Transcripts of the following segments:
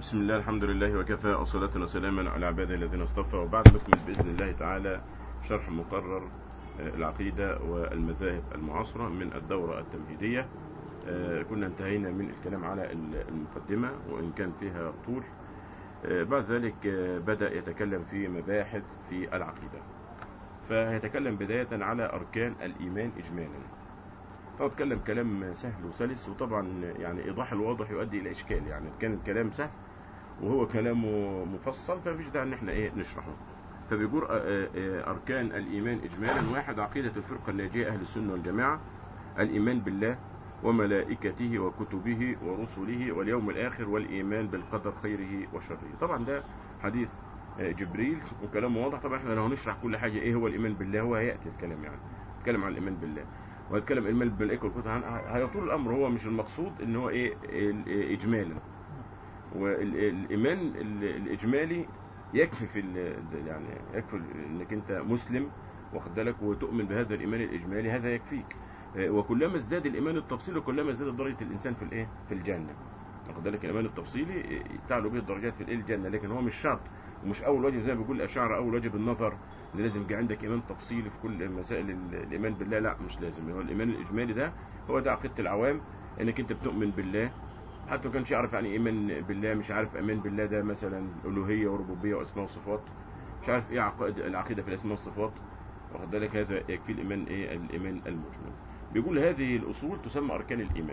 بسم الله الحمد لله وكفى وصلاة وسلاما على عباده الذين اصطفى وبعد نكمل بإذن الله تعالى شرح مقرر العقيدة والمذاهب المعاصرة من الدورة التمهيدية كنا انتهينا من الكلام على المقدمة وإن كان فيها طول بعد ذلك بدأ يتكلم في مباحث في العقيدة فيتكلم بداية على أركان الإيمان إجمالا طبعا اتكلم كلام سهل وسلس وطبعا يعني ايضاح الواضح يؤدي الى اشكال يعني كان الكلام سهل وهو كلامه مفصل فمفيش داعي ان احنا ايه نشرحه فبيقول اركان الايمان اجمالا واحد عقيده الفرقه الناجيه اهل السنه والجماعه الايمان بالله وملائكته وكتبه ورسله واليوم الاخر والايمان بالقدر خيره وشره طبعا ده حديث جبريل وكلامه واضح طبعا احنا لو هنشرح كل حاجه ايه هو الايمان بالله هو هياتي الكلام يعني نتكلم عن الايمان بالله وهتكلم ايمان بالملائكه والكتب هيطول الامر هو مش المقصود ان هو ايه اجمالا والايمان الاجمالي يكفي في يعني يكفي انك انت مسلم واخد بالك وتؤمن بهذا الايمان الاجمالي هذا يكفيك وكلما ازداد الايمان التفصيلي كلما ازدادت درجه الانسان في الايه في الجنه واخد بالك الايمان التفصيلي تعلو به الدرجات في الجنه لكن هو مش شرط ومش اول واجب زي ما بيقول الاشاعره اول واجب النظر ان لازم يبقى عندك ايمان تفصيلي في كل مسائل الايمان بالله لا مش لازم هو الايمان الاجمالي ده هو ده عقيده العوام انك انت بتؤمن بالله حتى ما كانش يعرف يعني ايمان بالله مش عارف ايمان بالله ده مثلا الوهيه وربوبيه واسماء وصفات مش عارف ايه عقائد العقيده في الاسماء والصفات واخد بالك هذا يكفي الايمان ايه الايمان المجمل بيقول هذه الاصول تسمى اركان الايمان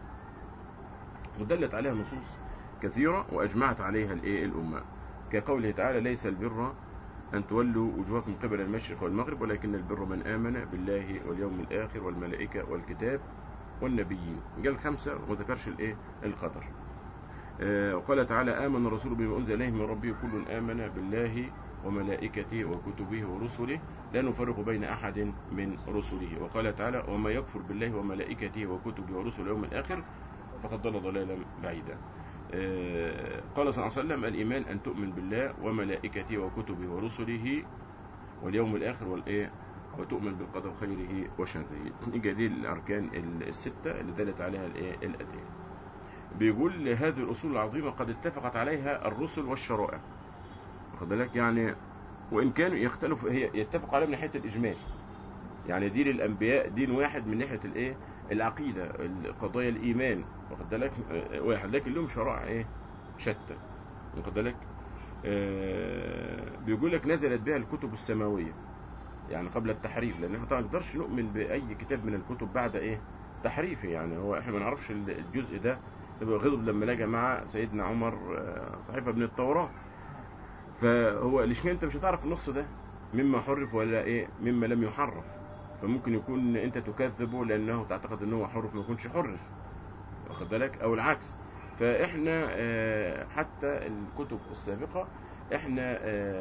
ودلت عليها نصوص كثيره واجمعت عليها الايه الامه كقوله تعالى ليس البر أن تولوا وجوهكم قبل المشرق والمغرب ولكن البر من آمن بالله واليوم الآخر والملائكة والكتاب والنبيين قال خمسة وما ذكرش الايه القدر آه وقال تعالى آمن الرسول بما أنزل إليه من ربه كل آمن بالله وملائكته وكتبه ورسله لا نفرق بين أحد من رسله وقال تعالى وما يكفر بالله وملائكته وكتبه ورسله يوم الآخر فقد ضل ضلالا بعيدا قال صلى الله عليه وسلم الإيمان أن تؤمن بالله وملائكته وكتبه ورسله واليوم الآخر والإيه وتؤمن بالقدر خيره وشره نيجي دي الأركان الستة اللي دلت عليها الإيه الأدلة بيقول هذه الأصول العظيمة قد اتفقت عليها الرسل والشرائع واخد بالك يعني وإن كانوا يختلفوا هي يتفقوا عليها من ناحية الإجمال يعني دين الأنبياء دين واحد من ناحية الإيه العقيدة قضايا الإيمان واخد بالك واحد لكن لهم شرائع إيه شتى واخد بالك آه بيقول لك نزلت بها الكتب السماوية يعني قبل التحريف لأن احنا طبعا ما نقدرش نؤمن بأي كتاب من الكتب بعد إيه تحريفه يعني هو احنا ما نعرفش الجزء ده غضب لما لقى مع سيدنا عمر صحيفة من التوراة فهو ليش انت مش هتعرف النص ده مما حرف ولا ايه مما لم يحرف فممكن يكون انت تكذبه لانه تعتقد ان هو حرف ما يكونش حرف واخد بالك او العكس فاحنا حتى الكتب السابقه احنا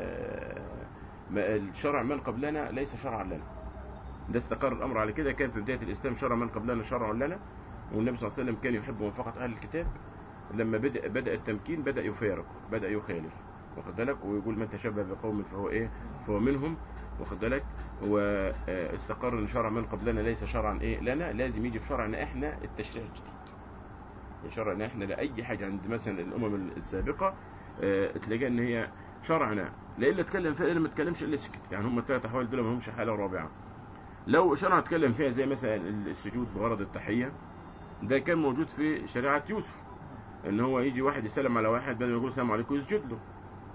الشرع من قبلنا ليس شرعا لنا ده استقر الامر على كده كان في بدايه الاسلام شرع من قبلنا شرع لنا والنبي صلى الله عليه وسلم كان يحب موافقه اهل الكتاب لما بدا بدا التمكين بدا يفارق بدا يخالف واخد بالك ويقول من تشبه بقوم فهو ايه فهو منهم واخد بالك واستقر ان شرع من قبلنا ليس شرعا ايه لنا لازم يجي في شرعنا احنا التشريع الجديد شرعنا احنا لاي حاجه عند مثلا الامم السابقه اه تلاقي ان هي شرعنا لا الا اتكلم فيها الا ما اتكلمش الا سكت يعني هم الثلاث احوال دول ما همش حاله رابعه لو شرع اتكلم فيها زي مثلا السجود بغرض التحيه ده كان موجود في شريعه يوسف ان هو يجي واحد يسلم على واحد بدل ما يقول السلام عليكم يسجد له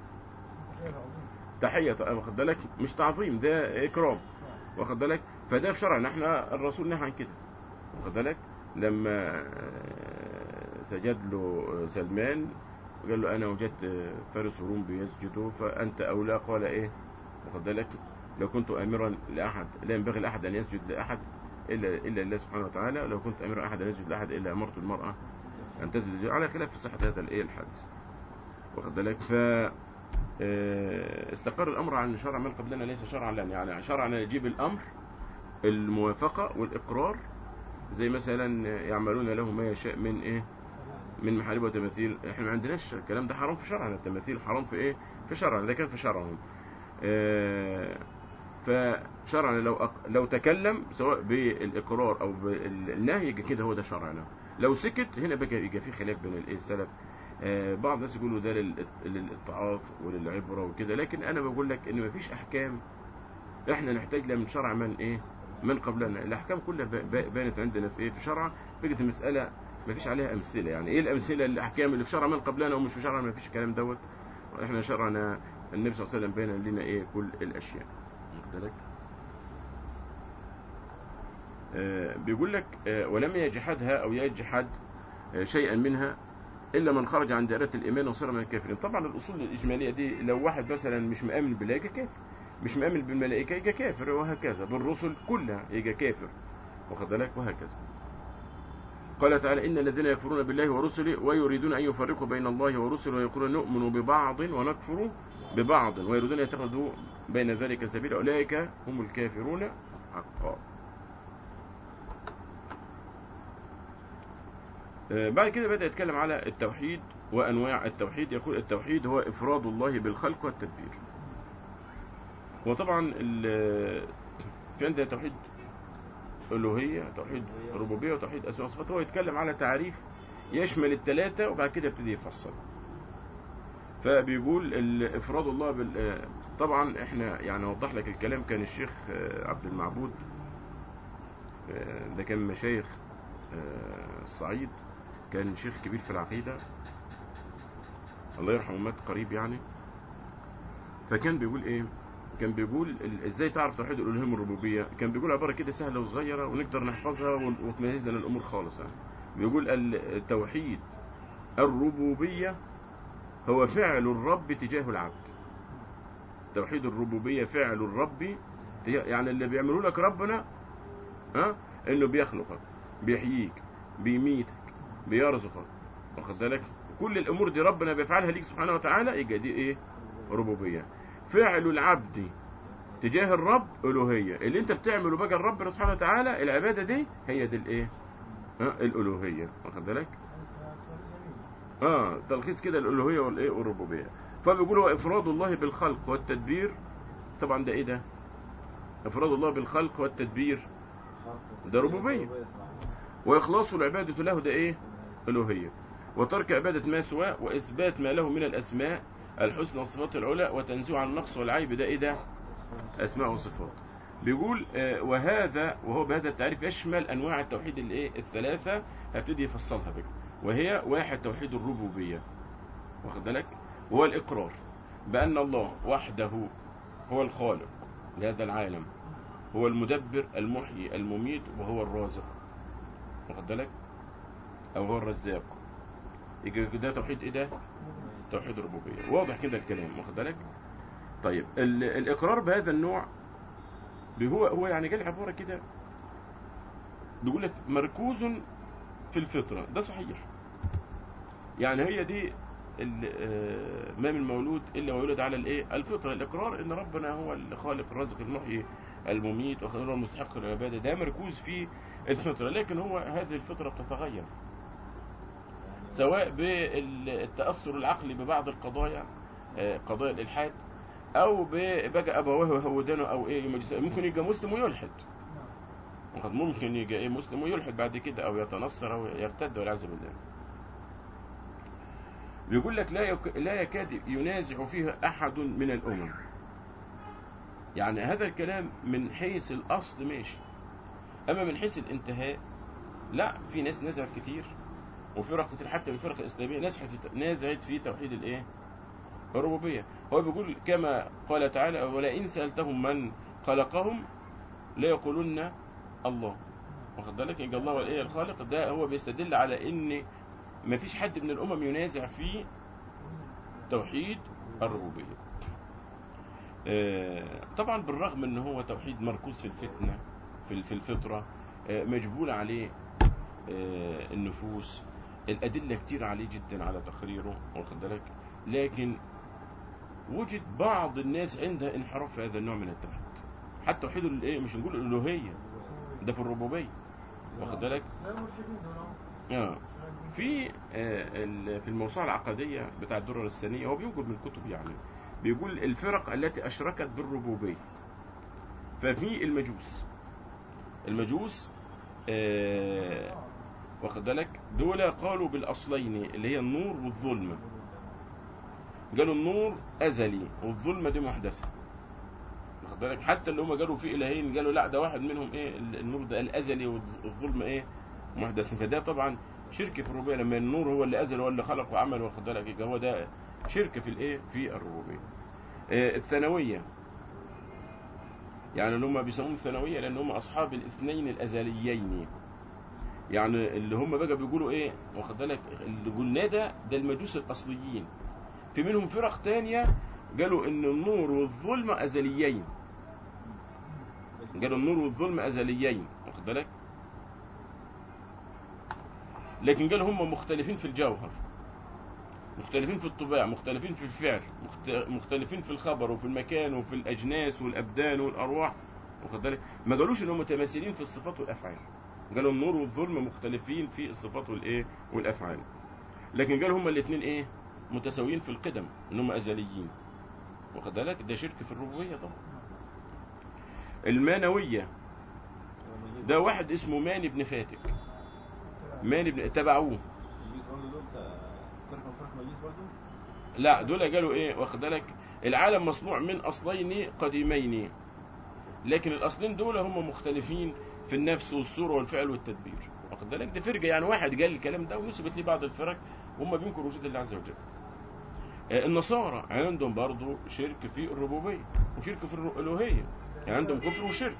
تحية واخد بالك مش تعظيم ده إكرام واخد بالك فده في شرعنا احنا الرسول نهى عن كده واخد بالك لما سجد له سلمان قال له أنا وجدت فارس وروم بيسجدوا فأنت أولى قال إيه واخد بالك لو كنت أمرا لأحد لا ينبغي لأحد أن يسجد لأحد إلا إلا الله سبحانه وتعالى لو كنت أمر أحد أن يسجد لأحد إلا أمرت المرأة أن تسجد على خلاف في صحة هذا الإيه الحديث واخد بالك ف استقر الأمر عن شرع من قبلنا ليس شرعا لنا يعني شرعنا يجيب الأمر الموافقة والإقرار زي مثلا يعملون له ما يشاء من إيه من محارب وتماثيل احنا ما عندناش الكلام ده حرام في شرعنا التماثيل حرام في ايه في شرعنا ده كان في شرعهم اه فشرعنا لو أق... لو تكلم سواء بالاقرار او بالنهي كده هو ده شرعنا لو سكت هنا بقى يبقى في خلاف بين الايه السلف آه، بعض الناس يقولوا ده لل- للاتعاظ وللعبرة وكده لكن أنا بقول لك إن مفيش أحكام إحنا نحتاج لها من شرع من إيه من قبلنا الأحكام كلها ب- ب- بانت عندنا في إيه في شرع بقت المسألة مفيش عليها أمثلة يعني إيه الأمثلة الأحكام اللي في شرع من قبلنا ومش في شرع مفيش الكلام دوت إحنا شرعنا النبي صلى الله عليه وسلم بين لنا إيه كل الأشياء واخد بالك آه، بيقول لك آه، ولم يجحدها أو يجحد آه، شيئا منها إلا من خرج عن دائرة الإيمان وصار من الكافرين طبعا الأصول الإجمالية دي لو واحد مثلا مش مآمن بالله يبقى كافر مش مآمن بالملائكة يبقى كافر وهكذا بالرسل كلها يبقى كافر واخد بالك وهكذا قال تعالى إن الذين يكفرون بالله ورسله ويريدون أن يفرقوا بين الله ورسله ويقولون نؤمن ببعض ونكفر ببعض ويريدون أن يتخذوا بين ذلك سبيلا أولئك هم الكافرون حقا آه، بعد كده بدأ يتكلم على التوحيد وأنواع التوحيد يقول التوحيد هو إفراد الله بالخلق والتدبير وطبعا ال- في عندنا توحيد ألوهية توحيد ربوبية وتوحيد أسماء وصفات هو يتكلم على تعريف يشمل الثلاثة وبعد كده يبتدي يفصل فبيقول ال- إفراد الله بال آه، طبعا احنا يعني اوضح لك الكلام كان الشيخ آه، عبد المعبود آه، ده كان من مشايخ آه، الصعيد كان شيخ كبير في العقيدة الله يرحمه مات قريب يعني فكان بيقول ايه كان بيقول ال- ازاي تعرف توحيد الالوهيه من الربوبيه كان بيقول عباره كده سهله وصغيره ونقدر نحفظها ون- وتميز لنا الامور خالص يعني بيقول التوحيد الربوبيه هو فعل الرب تجاه العبد توحيد الربوبيه فعل الرب تجاه يعني اللي بيعمله لك ربنا ها انه بيخلقك بيحييك بيميتك بيرزقك واخد بالك كل الامور دي ربنا بيفعلها ليك سبحانه وتعالى يبقى دي ايه ربوبيه فعل العبد تجاه الرب الوهيه اللي انت بتعمله بقى الرب سبحانه وتعالى العباده دي هي دي الايه ها الالوهيه واخد بالك اه تلخيص كده الالوهيه والايه والربوبيه فبيقول هو افراد الله بالخلق والتدبير طبعا ده ايه ده افراد الله بالخلق والتدبير ده ربوبيه وإخلاص العبادة له ده إيه؟ ألوهية وترك عبادة ما سواه وإثبات ما له من الأسماء الحسنى والصفات العلى وتنزيع عن النقص والعيب ده إيه ده؟ أسماء وصفات بيقول آه، وهذا وهو بهذا التعريف يشمل أنواع التوحيد الإيه؟ الثلاثة هبتدي يفصلها بقى وهي واحد توحيد الربوبية واخد بالك؟ وهو الإقرار بأن الله وحده هو الخالق لهذا العالم هو المدبر المحيي المميت وهو الرازق واخد بالك او هو الرزاق يجي ده توحيد ايه ده توحيد الربوبيه واضح كده الكلام واخد بالك طيب ال- الاقرار بهذا النوع هو هو يعني جاي عباره كده بيقول لك مركوز في الفطره ده صحيح يعني هي دي ال- آه، ما من مولود الا ويولد على الايه الفطره الاقرار ان ربنا هو الخالق الرازق المحيي المميت وهو المستحق للعباده ده مركوز في الفطره لكن هو هذه الفطره بتتغير سواء بالتاثر العقلي ببعض القضايا آه، قضايا الالحاد او ب- بقى ابواه يهودانه او ايه يمجلس- ممكن يبقى مسلم ويلحد وقد ممكن يبقى ايه مسلم ويلحد بعد كده او يتنصر او يرتد والعياذ بالله بيقول لك لا يك... لا يكاد ينازع فيها احد من الامم يعني هذا الكلام من حيث الاصل ماشي اما من حيث الانتهاء لا في ناس نزعت كتير وفرق كتير حتى من الفرق الاسلاميه نزعت في نزعت في توحيد الايه الربوبيه هو بيقول كما قال تعالى ولئن سالتهم من خلقهم لا يقولون الله واخد بالك يبقى الله هو الايه الخالق ده هو بيستدل على ان ما فيش حد من الامم ينازع في توحيد الربوبيه آه، طبعا بالرغم ان هو توحيد مركوز في الفتنه في في الفطره آه، مجبول عليه آه، النفوس الادله كتير عليه جدا على تقريره واخد بالك لكن وجد بعض الناس عندها انحراف في هذا النوع من التوحيد حتى توحيد الايه مش نقول الالوهيه ده في الربوبيه واخد بالك لا ملحدين دول اه في آه، ال- في الموسوعة العقدية بتاع الدرر الثانية هو بينقل من الكتب يعني بيقول الفرق التي أشركت بالربوبية ففي المجوس المجوس آه، واخد بالك دول قالوا بالاصلين اللي هي النور والظلمه قالوا النور ازلي والظلمه دي محدثه واخد بالك حتى اللي هم قالوا في الهين قالوا لا ده واحد منهم ايه النور ده الازلي والظلمه ايه محدث فده طبعا شرك في الربوبيه لما النور هو اللي ازل هو اللي خلق وعمل واخد بالك يبقى هو ده شرك في الايه في الربوبيه آه، الثانويه يعني اللي هم بيسموهم الثانويه لان هم اصحاب الاثنين الازليين يعني اللي هم بقى بيقولوا ايه واخد بالك اللي قلناه ده ده المجوس الاصليين في منهم فرق تانية قالوا ان النور والظلمه ازليين قالوا النور والظلم ازليين واخد بالك لكن قالوا هم مختلفين في الجوهر مختلفين في الطباع مختلفين في الفعل مخت- مختلفين في الخبر وفي المكان وفي الاجناس والابدان والارواح واخد بالك ما قالوش انهم متماثلين في الصفات والافعال قالوا النور والظلم مختلفين في الصفات والايه والافعال لكن قالوا هما الاثنين ايه متساويين في القدم ان هم ازليين واخد بالك ده شرك في الربوبيه طبعا المانويه ده واحد اسمه ماني بن فاتك ماني بن تبعوه المجيز برضه دول بتاع فرق من فرق مجيز برضه لا دول قالوا ايه واخد بالك العالم مصنوع من اصلين قديمين لكن الاصلين دول هم مختلفين في النفس والصوره والفعل والتدبير واخد بالك ده فرقه يعني واحد قال الكلام ده ونسبت ليه بعض الفرق وهم بينكروا وجود الله عز وجل آه، النصارى عندهم برضو شرك في الربوبيه وشرك في الالوهيه يعني عندهم كفر وشرك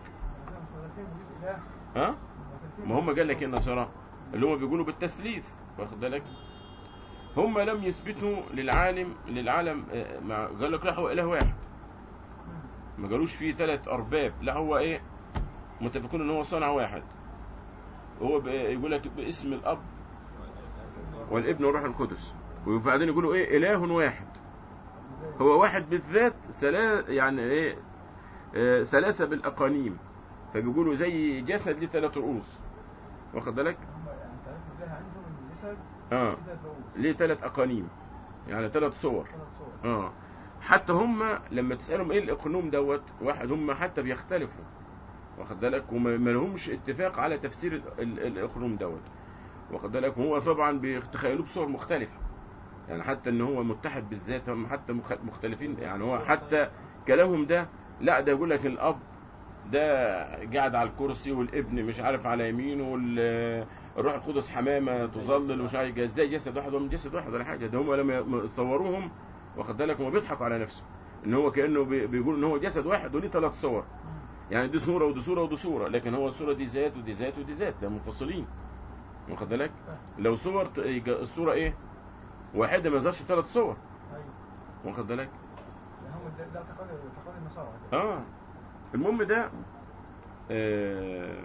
ها ما هم قال لك ايه النصارى اللي هم بيقولوا بالتثليث واخد بالك هم لم يثبتوا للعالم للعالم آه، ما قال لك لا هو اله واحد ما قالوش فيه ثلاث ارباب لا هو ايه متفقون ان هو صنع واحد هو ب- يقول لك باسم الاب والابن والروح القدس وبعدين يقولوا ايه اله واحد هو واحد بالذات سلا يعني ايه آه، ثلاثه بالاقانيم فبيقولوا زي جسد ليه ثلاث رؤوس واخد بالك هم يعني تعرف ازاي عندهم الجسد اه كده رؤوس ليه ثلاث اقانيم يعني ثلاث صور ثلاث صور اه حتى هم لما تسالهم ايه الاقنوم دوت واحد هم حتى بيختلفوا واخد بالك وما ما لهمش اتفاق على تفسير ال- ال- الاقنوم دوت واخد بالك وهو طبعا بيتخيلوه بصور مختلفه يعني حتى ان هو متحد بالذات هم حتى مخ- مختلفين يعني هو حتى كلامهم ده لا ده يقول لك الاب ده قاعد على الكرسي والابن مش عارف على يمينه والروح القدس حمامه تظلل ومش عارف ازاي جسد واحد ومن جسد واحد ولا حاجه ده هم لما يصوروهم واخد بالك هم بيضحكوا على نفسه ان هو كانه بي- بيقول ان هو جسد واحد وليه ثلاث صور يعني دي صوره ودي صوره ودي صوره لكن هو الصوره دي ذات ودي ذات ودي ذات ده منفصلين واخد بالك لو صور ت- يبقى الصوره ايه واحده ما يظهرش ثلاث صور ايوه واخد بالك يعني هم ده ده اعتقاد اعتقاد النصارى اه المهم ده آه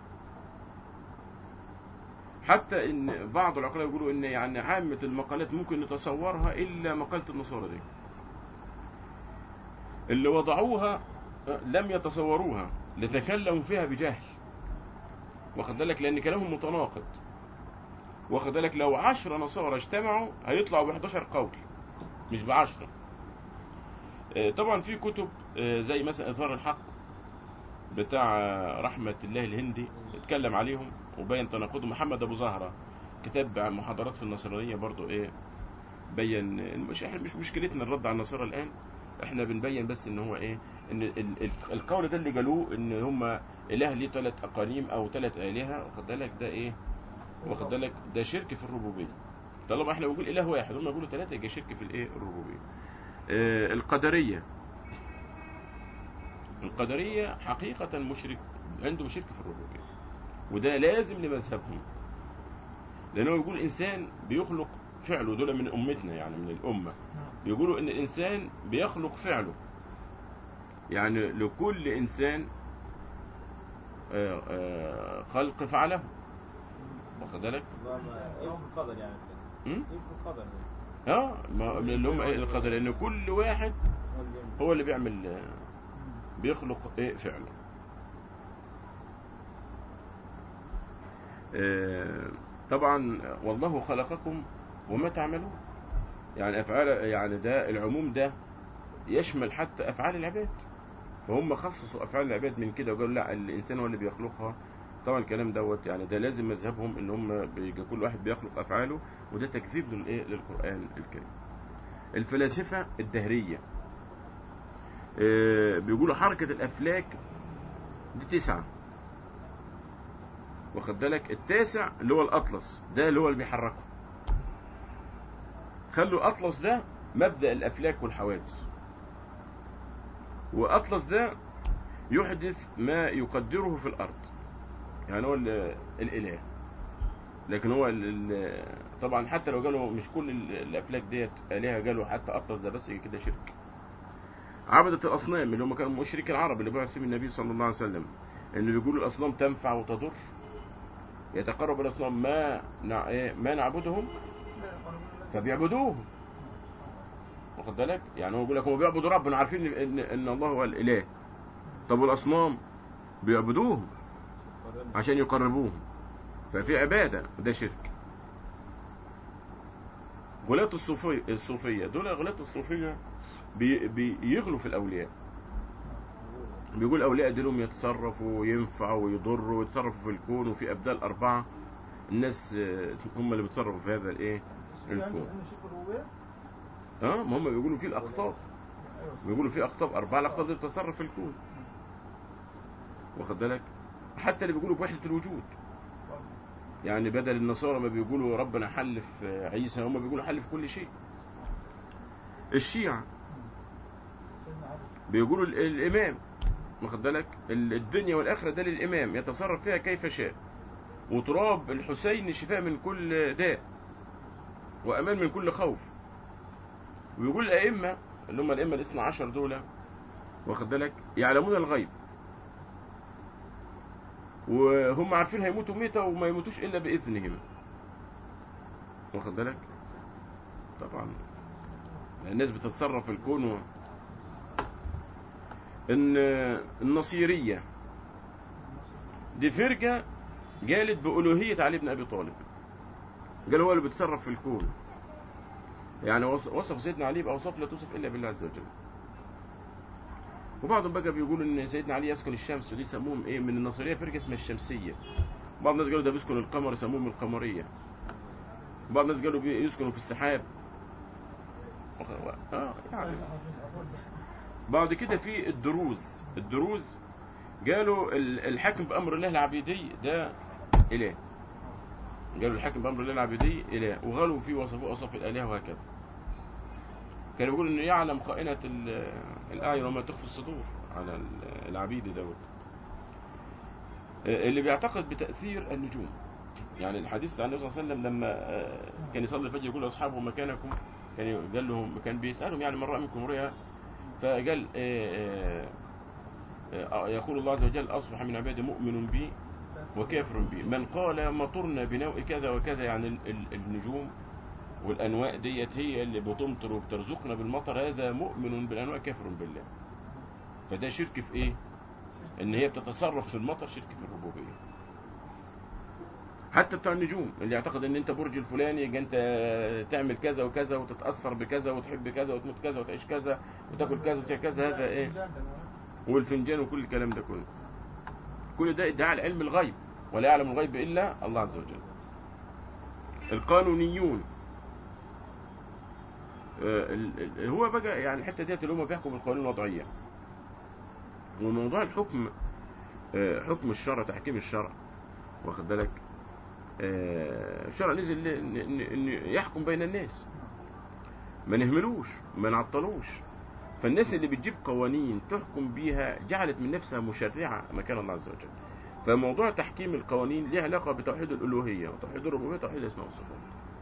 حتى ان بعض العقلاء يقولوا ان يعني عامه المقالات ممكن نتصورها الا مقاله النصارى دي اللي وضعوها آه، لم يتصوروها لتكلموا فيها بجهل واخد بالك لان كلامهم متناقض واخد بالك لو عشرة نصارى اجتمعوا هيطلعوا ب 11 قول مش بعشرة آه، طبعا في كتب آه، زي مثلا اظهار الحق بتاع آه، رحمة الله الهندي اتكلم عليهم وبين تناقضهم محمد ابو زهرة كتاب عن محاضرات في النصرانية برضو ايه بين مش احنا مش مشكلتنا الرد على النصارى الان احنا بنبين بس ان هو ايه ان ال- ال- القول ده اللي قالوه ان هم اله ليه ثلاث اقانيم او ثلاث الهه واخد بالك ده ايه واخد بالك ده شرك في الربوبيه طالما احنا بنقول اله واحد هم يقولوا ثلاثه يبقى شرك في الايه الربوبيه آه القدريه القدريه حقيقه مشرك عندهم شرك في الربوبيه وده لازم لمذهبهم لانه يقول الانسان بيخلق فعله دول من امتنا يعني من الامه يقولوا ان الانسان بيخلق فعله يعني لكل انسان آه، آه، خلق فعله واخد بالك الله ما ايه في القدر يعني كده م? ايه في القدر اه ما من اللي هم ايه القدر لان كل واحد هو اللي بيعمل. هو اللي بيعمل آه، بيخلق ايه فعله آه، طبعا والله خلقكم وما تعملون يعني افعال يعني ده العموم ده يشمل حتى افعال العباد فهم خصصوا افعال العباد من كده وقالوا لا الانسان هو اللي بيخلقها طبعا الكلام دوت يعني ده لازم مذهبهم ان هم بيجي كل واحد بيخلق افعاله وده تكذيب للايه للقران الكريم الفلاسفه الدهريه آه، بيقولوا حركه الافلاك دي تسعه واخد بالك التاسع اللي هو الاطلس ده اللي هو اللي بيحركه خلوا الاطلس ده مبدا الافلاك والحوادث واطلس ده يحدث ما يقدره في الارض يعني هو ال- الاله لكن هو ال- ال- طبعا حتى لو قالوا مش كل ال- الافلاك ديت الهه قالوا حتى اطلس ده بس كده شرك عبدة الاصنام اللي هم كانوا مشرك العرب اللي بعث فيهم النبي صلى الله عليه وسلم انه بيقولوا الاصنام تنفع وتضر يتقرب الاصنام ما نع... إيه؟ ما نعبدهم فبيعبدوهم واخد بالك يعني هو بيقول لك هم بيعبدوا ربنا عارفين ان ان الله هو الاله طب والاصنام بيعبدوهم عشان يقربوهم ففي عباده وده شرك غلاة الصوفية الصوفية دول غلاة الصوفية بي بيغلوا في الأولياء بيقول الأولياء دول يتصرفوا وينفعوا ويضروا ويتصرفوا في الكون وفي أبدال أربعة الناس آه، هم اللي بيتصرفوا في هذا الإيه الكون انه شرك الربوبيه اه ما هم بيقولوا فيه الأقطاب ايوه بيقولوا في اقطاب اربعه الاقطاب دي بتتصرف في الكون واخد بالك حتى اللي بيقولوا بوحده الوجود يعني بدل النصارى ما بيقولوا ربنا حل في عيسى هم بيقولوا حل في كل شيء الشيعة سيدنا علي بيقولوا ال- الامام واخد بالك ال- الدنيا والاخره ده للامام يتصرف فيها كيف شاء وتراب الحسين شفاء من كل داء وامان من كل خوف ويقول الائمه اللي هم الائمه الاثنى عشر دول واخد بالك يعلمون الغيب وهم عارفين هيموتوا ميتة وما يموتوش الا باذنهم واخد بالك طبعا الناس بتتصرف في الكون و... ان النصيريه دي فرقه قالت بألوهية علي بن أبي طالب قال هو اللي بيتصرف في الكون يعني وص- وصف سيدنا علي بأوصاف لا توصف إلا بالله عز وجل وبعضهم بقى بيقولوا إن سيدنا علي يسكن الشمس ودي يسموهم إيه من النصرية فرقة اسمها الشمسية بعض الناس قالوا ده بيسكن القمر يسموهم القمرية بعض الناس قالوا بي- يسكنوا في السحاب اه يعني بعد كده في الدروز الدروز قالوا ال- الحكم بأمر الله العبيدي ده إله قالوا الحكم بأمر الله العبيدي إله وغلوا فيه وصفوه أوصاف الآلهة وهكذا كانوا يقولوا إنه يعلم خائنة ال- الأعين وما تخفي الصدور على ال- العبيد دوت اللي بيعتقد بتأثير النجوم يعني الحديث بتاع النبي صلى الله عليه وسلم لما آه، كان يصلي الفجر يقول لأصحابه مكانكم كان قال لهم كان بيسألهم يعني من رأى منكم رؤيا فقال آه، آه، آه، يقول الله عز وجل أصبح من عبادي مؤمن بي وكافر بي من قال مطرنا بنوء كذا وكذا يعني ال- ال- النجوم والأنواء ديت هي اللي بتمطر وبترزقنا بالمطر هذا مؤمن بالأنواء كافر بالله فده شرك في إيه؟ إن هي بتتصرف في المطر شرك في الربوبية حتى بتاع النجوم اللي يعتقد ان انت برج الفلاني يبقى انت تعمل كذا وكذا وتتاثر بكذا وتحب كذا وتموت كذا وتعيش كذا وتاكل كذا وتعمل كذا هذا ايه والفنجان وكل الكلام ده كله كل ده ادعاء العلم الغيب ولا يعلم الغيب الا الله عز وجل القانونيون آه، ال- ال- هو بقى يعني الحته ديت اللي هم بيحكموا بالقوانين الوضعيه وموضوع الحكم آه، حكم الشرع تحكيم الشرع واخد بالك آه، الشرع نزل ل- ان إن- إن يحكم بين الناس ما نهملوش ما نعطلوش فالناس اللي بتجيب قوانين تحكم بيها جعلت من نفسها مشرعة مكان الله عز وجل فموضوع تحكيم القوانين ليه علاقة بتوحيد الألوهية وتوحيد الربوبية وتوحيد الأسماء والصفات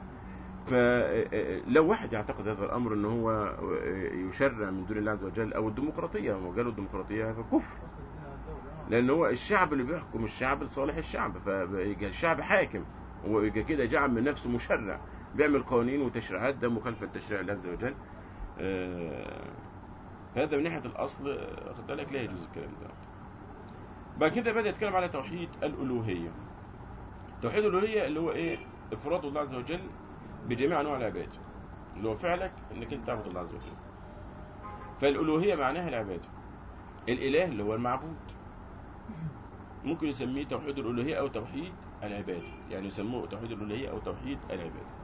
فلو واحد يعتقد هذا الأمر أنه هو آه، يشرع من دون الله عز وجل أو الديمقراطية هم قالوا الديمقراطية هذا كفر لان هو الشعب اللي بيحكم الشعب لصالح الشعب فيبقى الشعب حاكم ويبقى كده جعل من نفسه مشرع بيعمل قوانين وتشريعات ده مخالفه لتشريع الله عز وجل آه، فهذا من ناحيه الاصل آه، واخد بالك لا يجوز الكلام ده بعد كده بدا يتكلم على توحيد الالوهيه توحيد الالوهيه اللي هو ايه افراد الله عز وجل بجميع انواع العباده اللي هو فعلك انك انت تعبد الله عز وجل فالالوهيه معناها العباده الاله اللي هو المعبود ممكن يسميه توحيد الالوهيه او توحيد العباده يعني يسموه توحيد الالوهيه او توحيد العباده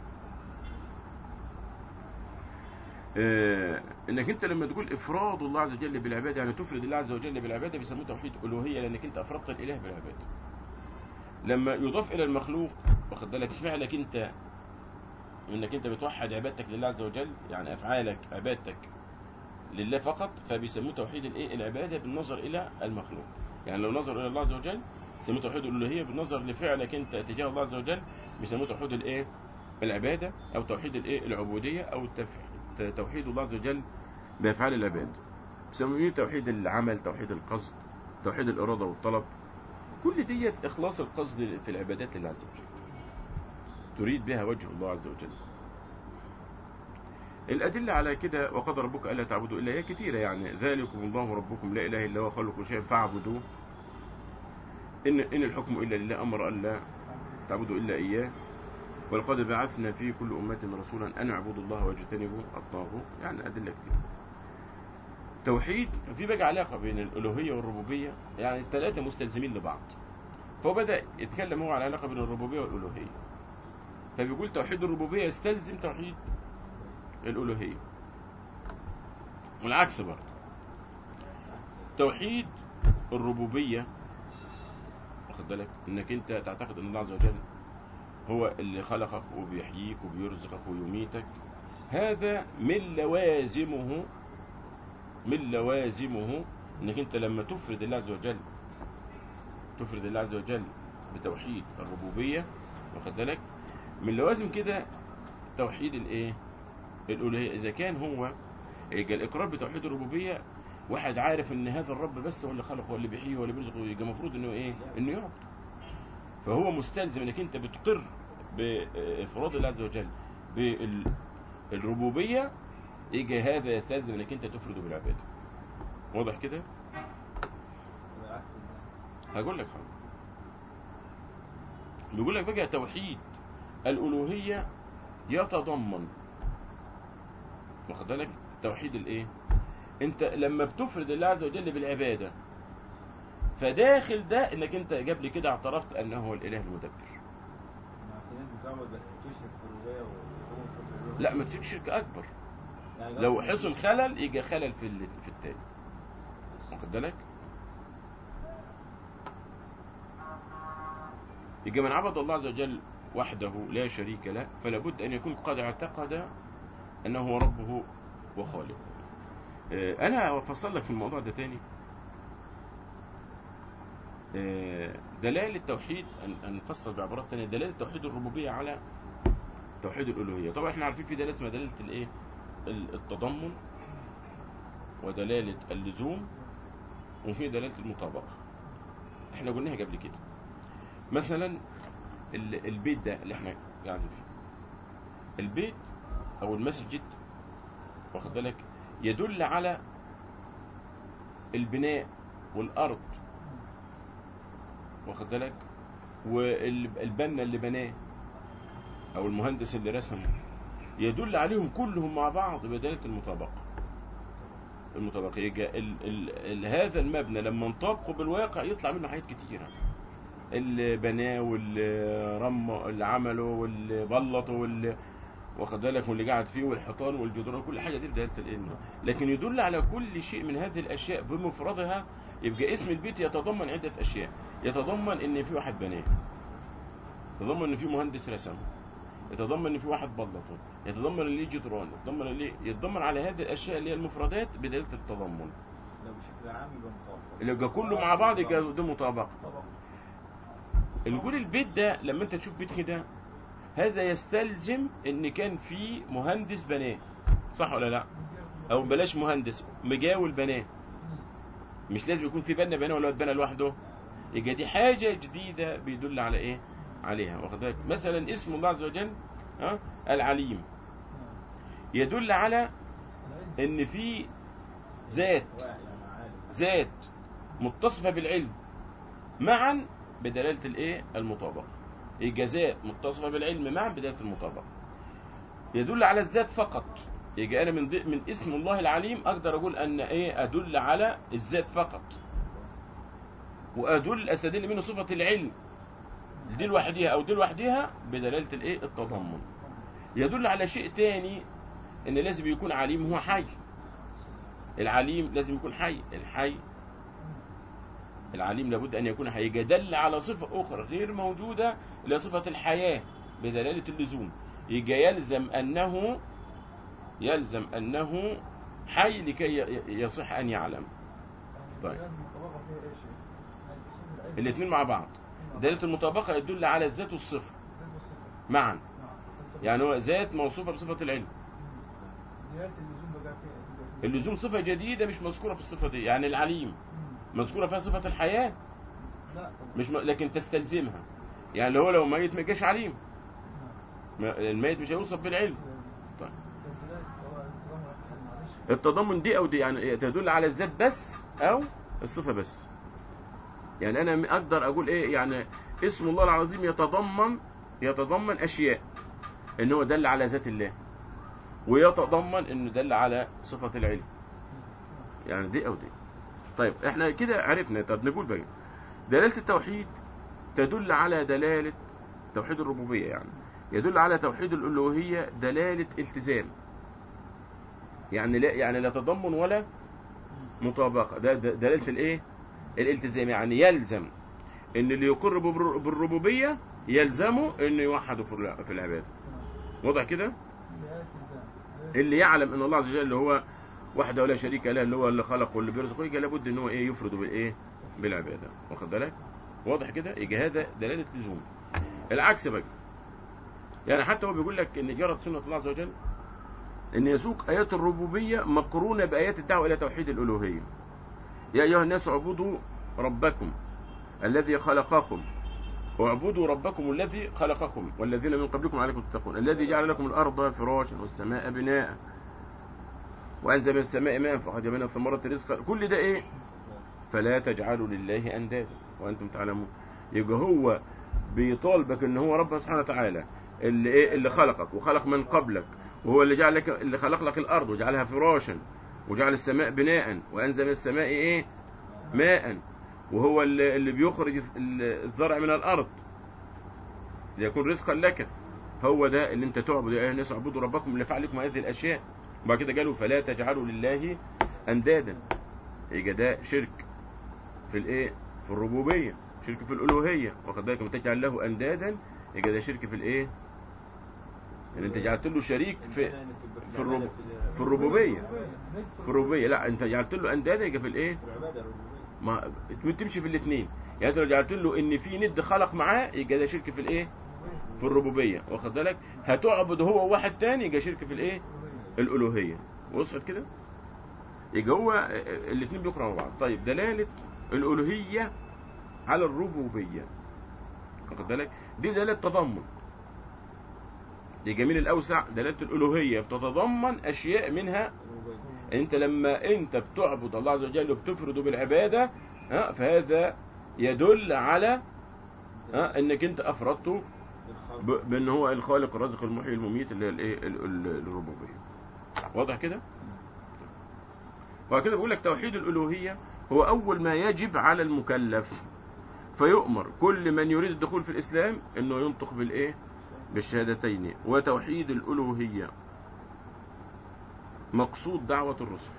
آه، انك انت لما تقول افراد الله عز وجل بالعباده يعني تفرد الله عز وجل بالعباده بيسموه توحيد الوهيه لانك انت افردت الاله بالعباده لما يضاف الى المخلوق واخد بالك فعلك انت انك انت بتوحد عبادتك لله عز وجل يعني افعالك عبادتك لله فقط فبيسموه توحيد الايه العباده بالنظر الى المخلوق يعني لو نظر الى الله عز وجل بيسموه توحيد الالوهيه بالنظر لفعلك انت تجاه الله عز وجل بيسموه توحيد الايه العباده او توحيد الايه العبوديه او التف- توحيد الله عز وجل بافعال العباد بيسموه توحيد العمل توحيد القصد توحيد الاراده والطلب كل ديت اخلاص القصد في العبادات لله عز وجل تريد بها وجه الله عز وجل الأدلة على كده وقد ربك ألا تعبدوا إلا هي كثيرة يعني ذلكم الله ربكم لا إله إلا هو خلق كل شيء فاعبدوه إن إن الحكم إلا لله أمر ألا تعبدوا إلا إياه ولقد بعثنا في كل أمة رسولا أن اعبدوا الله واجتنبوا الطاغوت يعني أدلة كتير توحيد في بقى علاقة بين الألوهية والربوبية يعني الثلاثة مستلزمين لبعض فهو بدأ يتكلم هو على العلاقة بين الربوبية والألوهية فبيقول توحيد الربوبية يستلزم توحيد الألوهية والعكس برضه توحيد الربوبية واخد بالك انك انت تعتقد ان الله عز وجل هو اللي خلقك وبيحييك وبيرزقك ويميتك هذا من لوازمه من لوازمه انك انت لما تفرد الله عز وجل تفرد الله عز وجل بتوحيد الربوبية واخد بالك من لوازم كده توحيد الايه الالوهيه اذا كان هو يبقى الاقرار بتوحيد الربوبيه واحد عارف ان هذا الرب بس هو اللي خلقه هو اللي بيحييه هو اللي بيرزقه يبقى المفروض انه ايه انه يعبد فهو مستلزم انك انت بتقر بافراد الله عز وجل بالربوبيه يجي هذا يستلزم انك انت تفرده بالعباده واضح كده بالعكس هقول لك حاجه بيقول لك بقى توحيد الالوهيه يتضمن واخد بالك توحيد الايه انت لما بتفرد الله عز وجل بالعباده فداخل ده انك انت جاب لي كده اعترفت انه هو الاله المدبر ما في ناس بتعبد بس بتشرك في الربوبيه وهو في الربوبيه لا ما تشرك شرك اكبر يعني لو قصدي- حصل خلل يجي خلل في ال- في التاني واخد بالك يجي من عبد الله عز وجل وحده لا شريك له فلا بد ان يكون قد اعتقد انه هو ربه وخالقه آه، انا هفصل لك في الموضوع ده تاني آه، دلالة التوحيد أن- أن نفصل بعبارات تانية دلالة توحيد الربوبية على توحيد الألوهية طبعا احنا عارفين في دلالة اسمها دلالة الايه ال- التضمن ودلالة اللزوم وفي دلالة المطابقة احنا قلناها قبل كده مثلا ال- البيت ده اللي احنا قاعدين فيه البيت او المسجد واخد بالك يدل على البناء والارض واخد بالك والبنا اللي بناه او المهندس اللي رسمه يدل عليهم كلهم مع بعض بدلاله المطابقه المطابقه يجي ال ال ال هذا المبنى لما نطابقه بالواقع يطلع منه حاجات كتيره اللي بناه واللي رمى اللي عمله واللي بلطه واللي واخد بالك واللي قاعد فيه والحيطان والجدران كل حاجه دي بدلاله العلم لكن يدل على كل شيء من هذه الاشياء بمفردها يبقى اسم البيت يتضمن عده اشياء يتضمن ان في واحد بناه يتضمن ان في مهندس رسمه يتضمن ان في واحد بلطه يتضمن ان ليه جدران يتضمن ان ليه يتضمن على هذه الاشياء اللي هي المفردات بدلاله التضمن لو بشكل عام يبقى مطابق اللي يبقى كله مع بعض يبقى ده مطابقه طبعا نقول البيت ده لما انت تشوف بيت كده هذا يستلزم ان كان في مهندس بناه صح ولا لا او بلاش مهندس مجاول بناه مش لازم يكون في بنا بناه ولا اتبنى لوحده يبقى دي حاجه جديده بيدل على ايه عليها واخد بالك مثلا اسم الله عز وجل ها العليم يدل على ان في ذات واحد يعني عالم ذات متصفة بالعلم معا بدلالة الايه المطابقة الجزاء متصفة بالعلم معا بدلالة المطابقة يدل على الذات فقط يجي انا من ضي- من اسم الله العليم اقدر اقول ان ايه ادل على الذات فقط وادل استدل منه صفه العلم دي لوحدها او دي لوحدها بدلاله الايه التضمن يدل على شيء تاني ان لازم يكون عليم هو حي العليم لازم يكون حي الحي العليم لابد ان يكون حي يدل على صفه اخرى غير موجوده اللي هي صفه الحياه بدلاله اللزوم يجي يلزم انه يلزم انه حي لكي ي- يصح ان يعلم طيب. المطابقة فيها ايش؟ يعني اسم العلم. الاثنين مع بعض نعم. دلاله المطابقه يدل على الذات والصفه ذات والصفة. معا نعم. يعني هو ذات موصوفه بصفه العلم مم. دلالة اللزوم بقى فيها اللزوم صفه جديده مش مذكوره في الصفه دي يعني العليم مم. مذكوره فيها صفه الحياه لا طبعا. مش م... لكن تستلزمها يعني اللي هو لو ميت ما يجيش عليم نعم. ما- الميت مش هيوصف بالعلم طيب. طب دلالة طبعا النظام واحد، معلش. التضمن دي او دي يعني تدل على الذات بس او الصفه بس يعني انا اقدر اقول ايه يعني اسم الله العظيم يتضمن يتضمن اشياء ان هو دل على ذات الله ويتضمن انه دل على صفه العلم يعني دي او دي طيب احنا كده عرفنا طب نقول بقى دلاله التوحيد تدل على دلاله توحيد الربوبيه يعني يدل على توحيد الالوهيه دلاله التزام يعني لا يعني لا تضمن ولا مطابقه ده ده دلاله الايه الالتزام يعني يلزم ان اللي يقر بالر- بالربوبيه يلزمه انه يوحده في الع- في العباده تمام. واضح كده دلالة التزام. دلالة- اللي يعلم ان الله عز وجل اللي هو وحده ولا شريك له اللي هو اللي خلق واللي بيرزق يبقى لابد ان هو ايه يفرد بالايه بالعباده واخد بالك واضح كده يبقى هذا دلاله لزوم العكس بقى يعني حتى هو بيقول لك ان جرت سنه الله عز وجل ان يسوق ايات الربوبيه مقرونه بايات الدعوه الى توحيد الالوهيه يا ايها الناس اعبدوا ربكم الذي خلقكم واعبدوا ربكم الذي خلقكم والذين من قبلكم عليكم تتقون الذي جعل لكم الارض فراشا والسماء بناء وانزل من السماء ماء فاخرج منها ثمرة رزقا كل ده ايه فلا تجعلوا لله اندادا وانتم تعلمون يبقى هو بيطالبك ان هو ربنا سبحانه وتعالى اللي ايه اللي خلقك وخلق من قبلك وهو اللي جعل لك اللي خلق لك الارض وجعلها فراشا وجعل السماء بناء وانزل من السماء ايه ماء وهو اللي, اللي بيخرج ال- الزرع من الارض ليكون رزقا لك هو ده اللي انت تعبد يا ايها الناس اعبدوا ربكم اللي فعل لكم هذه الاشياء وبعد كده قالوا فلا تجعلوا لله اندادا يبقى ده شرك في الايه في الربوبيه شرك في الالوهيه واخد بالك لما تجعل له اندادا يبقى ده شرك في الايه يعني انت جعلت له شريك في في الرب في الربوبيه في الربوبيه لا انت جعلت له اندادا يبقى في الايه في العبادة الربوبية ما تمشي في الاثنين يعني انت لو جعلت له ان في ند خلق معاه يبقى ده شرك في الايه في الربوبيه واخد بالك هتعبد هو واحد تاني يبقى شرك في الايه الالوهيه وصلت كده يبقى هو الاثنين بيقرأوا مع بعض طيب دلاله الالوهيه على الربوبيه واخد بالك دي دلاله تضمن دي جميل الاوسع دلاله الالوهيه بتتضمن اشياء منها الربوبية انت لما انت بتعبد الله عز وجل وبتفرده بالعباده ها فهذا يدل على ها انك انت افردته الخلق ب- بان هو الخالق الرازق المحيي المميت اللي هي الايه ال- ال- الربوبيه واضح كده وكده بيقول لك توحيد الالوهيه هو اول ما يجب على المكلف فيؤمر كل من يريد الدخول في الاسلام انه ينطق بالايه بالشهادتين وتوحيد الالوهيه مقصود دعوه الرسل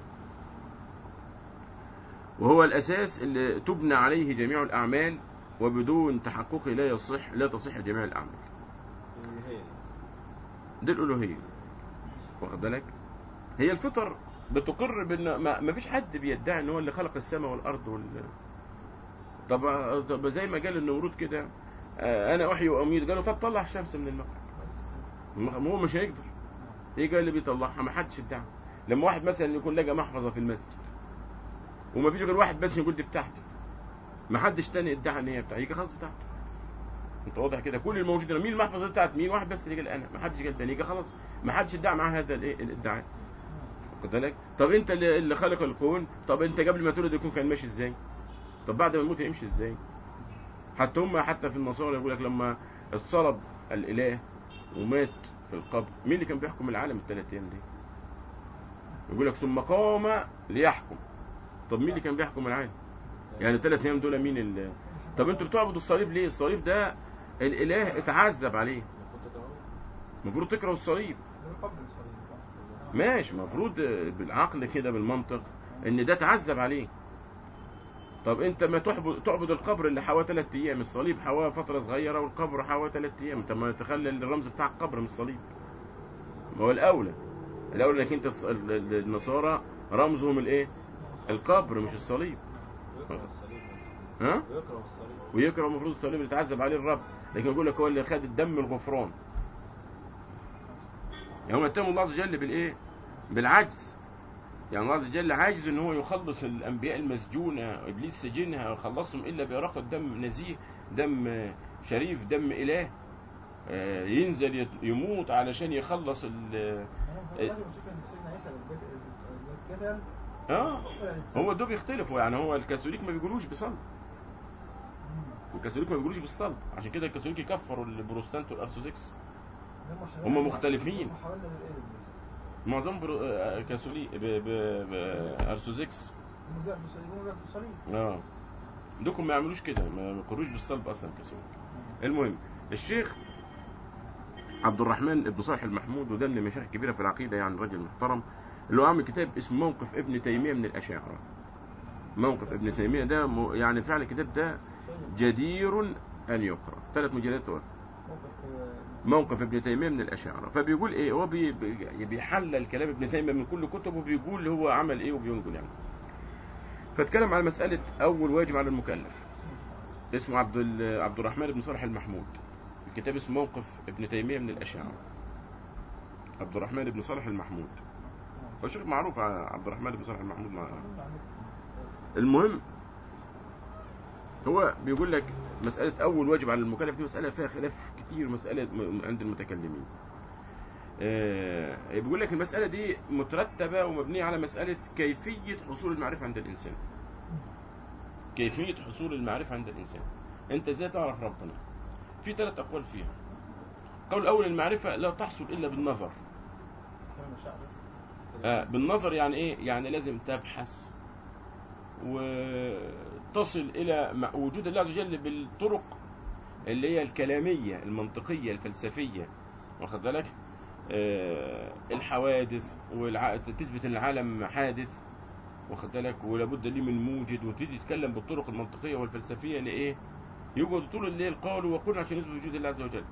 وهو الاساس اللي تبنى عليه جميع الاعمال وبدون تحققه لا يصح لا تصح جميع الاعمال الربوبية دي الالوهيه واخد بالك هي الفطر بتقر بان ما ما فيش حد بيدعي ان هو اللي خلق السماء والارض وال طب طب زي ما قال النمرود كده آه، انا احيي واميت قالوا طب طلع الشمس من المغرب الم- هو مش هيقدر ايه قال اللي بيطلعها ما حدش ادعى لما واحد مثلا يكون لقى محفظه في المسجد وما فيش غير واحد بس يقول دي بتاعتي ما حدش تاني ادعى ان هي بتاعتي يبقى خلاص بتاعته انت واضح كده كل الموجودين مين المحفظه بتاعت مين واحد بس اللي قال انا ما حدش قال تاني يبقى خلاص ما حدش ادعى معاه هذا الايه الادعاء واخد بالك طب انت اللي اللي خلق الكون طب انت قبل ما تولد الكون كان ماشي ازاي طب بعد ما يموت يمشي ازاي حتى هم حتى في النصارى يقول لك لما اتصلب الاله ومات في القبر مين اللي كان بيحكم العالم الثلاث ايام دي يقول لك ثم قام ليحكم طب مين اللي كان بيحكم العالم يعني ثلاث ايام دول مين ال... طب انتوا بتعبدوا الصليب ليه الصليب ده الاله اتعذب عليه المفروض تكرهه المفروض تكرهوا الصليب من قبل الصليب ماشي المفروض بالعقل كده بالمنطق ان ده اتعذب عليه طب انت ما تعبد تعبد القبر اللي حواه ثلاث ايام الصليب حواه فتره صغيره والقبر حواه ثلاث ايام انت ما تخلي الرمز بتاع القبر من الصليب ما هو الاولى الاولى انك انت الص- ال- ال- النصارى رمزهم الايه القبر مش الصليب ويكره الصليب بس. ها ويكره الصليب ويكره المفروض الصليب اللي اتعذب عليه الرب لكن يقول لك هو اللي خد الدم الغفران يعني هم اتهموا الله عز وجل بالايه بالعجز يعني الله عز وجل عاجز ان هو يخلص الانبياء المسجونه ابليس سجنها ويخلصهم الا باراقه دم نزيه دم آه، شريف دم اله آه، ينزل يت- يموت علشان يخلص ال انا في الغالب المشكله ان سيدنا عيسى لما جت- لما اتقتل اه قتل هو دول بيختلفوا يعني هو الكاثوليك ما بيقولوش بصلب الكاثوليك ما بيقولوش بالصلب عشان كده الكاثوليك يكفروا البروتستانت والارثوذكس هم مختلفين. هم حاولنا للإيه معظم برو... آه، كاثوليك ب... ب... ب... ارثوذكس هم بيعبدوا الصليب هم بيعبدوا الصليب اه دوكم ما يعملوش كده ما يقروش بالصلب اصلا كاثوليك المهم الشيخ عبد الرحمن بن صالح المحمود وده من المشايخ الكبيره في العقيده يعني راجل محترم اللي هو عامل كتاب اسمه موقف ابن تيميه من الاشاعره موقف ابن تيميه ده م... يعني فعلا الكتاب ده جدير ان يقرا ثلاث مجلدات هو. موقف آه، موقف ابن تيميه من الاشاعره فبيقول ايه هو بي بي- بيحلل كلام ابن تيميه من كل كتبه وبيقول هو عمل ايه وبينقل يعني فاتكلم على مساله اول واجب على المكلف اسمه عبد ال- عبد الرحمن بن صالح المحمود الكتاب اسمه موقف ابن تيميه من الاشاعره عبد الرحمن بن صالح المحمود هو شيخ معروف ع- عبد الرحمن بن صالح المحمود مع المهم هو بيقول لك مسألة أول واجب على المكلف دي مسألة فيها خلاف كتير مسألة م- عند المتكلمين. آه، بيقول لك المسألة دي مترتبة ومبنية على مسألة كيفية حصول المعرفة عند الإنسان. كيفية حصول المعرفة عند الإنسان. أنت إزاي تعرف ربنا؟ في ثلاث أقوال فيها. القول الأول المعرفة لا تحصل إلا بالنظر. كلام الشعب آه بالنظر يعني ايه يعني لازم تبحث وتصل الى مع- وجود الله عز وجل بالطرق اللي هي الكلاميه المنطقيه الفلسفيه واخد بالك آه الحوادث والع... تثبت ان العالم حادث واخد بالك ولابد ليه من موجد وتبتدي تتكلم بالطرق المنطقيه والفلسفيه لايه يقعد طول الليل قالوا وقلنا عشان يثبت وجود الله عز وجل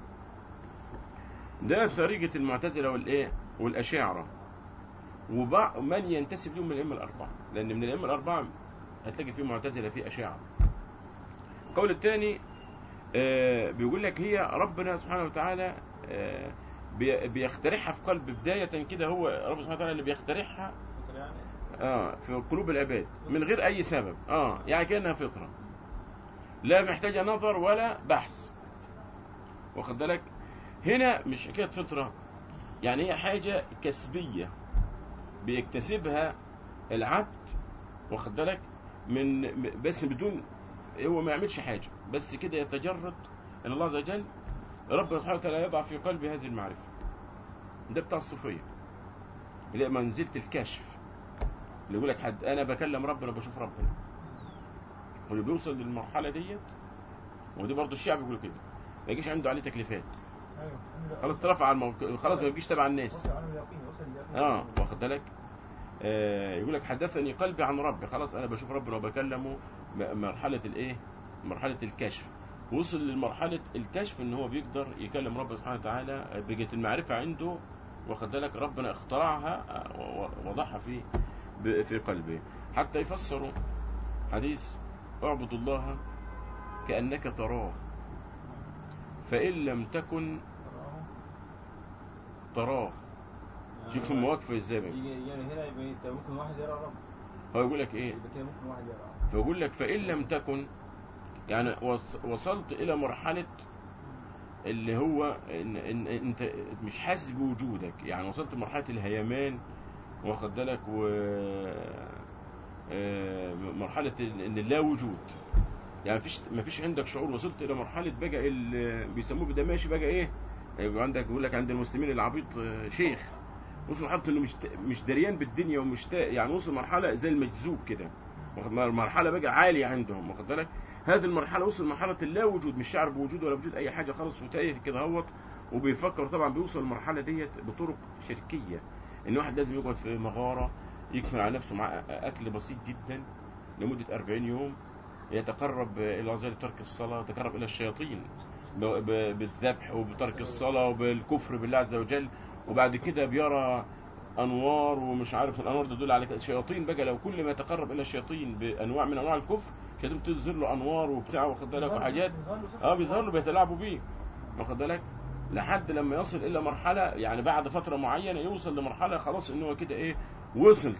ده طريقه المعتزله والايه والاشاعره وبعض من ينتسب لهم من الائمه الاربعه لان من الائمه الاربعه هتلاقي فيه معتزله فيه اشاعره القول الثاني آه، بيقول لك هي ربنا سبحانه وتعالى آه، بي- بيخترعها في قلب بدايه كده هو رب سبحانه وتعالى اللي بيخترعها فكرة يعني اه في قلوب العباد من غير اي سبب اه يعني كانها فطره لا محتاجه نظر ولا بحث واخد بالك هنا مش حكايه فطره يعني هي حاجه كسبيه بيكتسبها العبد واخد بالك من بس بدون هو ما يعملش حاجه بس كده يتجرد ان الله عز وجل ربنا سبحانه وتعالى يضع في قلبه هذه المعرفه ده بتاع الصوفيه اللي هي منزله الكشف اللي يقول لك حد انا بكلم ربنا بشوف ربنا واللي بيوصل للمرحله ديت ودي برضه الشعب بيقول كده ما يجيش عنده عليه تكليفات ايوه خلاص اترفع عن الموقع خلاص ما يجيش تبع الناس وصل عنه اليقين وصل اليقين اه واخد بالك آه يقول لك حدثني قلبي عن ربي خلاص انا بشوف ربنا وبكلمه م- مرحله الايه مرحله الكشف وصل لمرحله الكشف ان هو بيقدر يكلم ربنا سبحانه وتعالى بقت المعرفه عنده واخد بالك ربنا اخترعها آه، و- و- وضعها في ب- في قلبه حتى يفسروا حديث اعبد الله كانك تراه فان لم تكن تراه تراه شوف المواقف ازاي بقى. يجي يعني هنا يبقى انت ممكن واحد يرى رب هو يقول لك ايه يبقى كده ممكن واحد يرى رب فيقول لك فإن لم تكن يعني وص- وصلت إلى مرحلة اللي هو إن, إن أنت مش حاسس بوجودك يعني وصلت لمرحلة الهيمان واخد بالك و آه، مرحلة ال- إن لا وجود يعني مفيش مفيش عندك شعور وصلت إلى مرحلة بقى اللي بيسموه بده ماشي بقى إيه يبقى عندك يقول لك عند المسلمين العبيط آه، شيخ وصل مرحلة إنه مش مش دريان بالدنيا ومش تا- يعني وصل مرحلة زي المجذوب كده واخد بالك؟ مرحله بقى عاليه عندهم واخد بالك هذه المرحله وصل مرحله اللا وجود مش شعر بوجود ولا وجود اي حاجه خالص وتايه كده هوت وبيفكر طبعا بيوصل المرحله ديت بطرق شركيه ان واحد لازم يقعد في مغاره يكفي على نفسه مع اكل بسيط جدا لمده 40 يوم يتقرب الى الله عز وجل بترك الصلاه يتقرب الى الشياطين ب- ب- بالذبح وبترك الصلاه وبالكفر بالله عز وجل وبعد كده بيرى انوار ومش عارف الانوار دي تدل على كده. الشياطين بقى لو كل ما يتقرب الى الشياطين بانواع من انواع الكفر الشياطين بتظهر له انوار وبتاع واخد بالك وحاجات اه بيظهر له بيتلاعبوا بيه واخد بالك لحد لما يصل الى مرحله يعني بعد فتره معينه يوصل لمرحله خلاص ان هو كده ايه وصل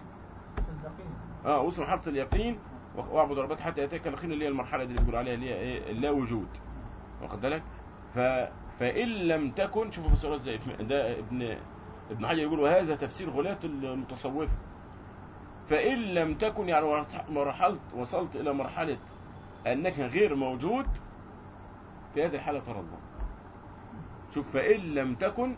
اه وصل مرحله اليقين واعبد ربك حتى ياتيك اليقين اللي هي المرحله دي اللي بيقول عليها اللي هي ايه اللا وجود واخد بالك ف فان لم تكن شوفوا فسروها ازاي ده ابن ابن حجر يقول وهذا تفسير غلاة المتصوفه فان لم تكن يعني مرحله وصلت الى مرحله انك غير موجود في هذه الحاله ترى الله شوف فان لم تكن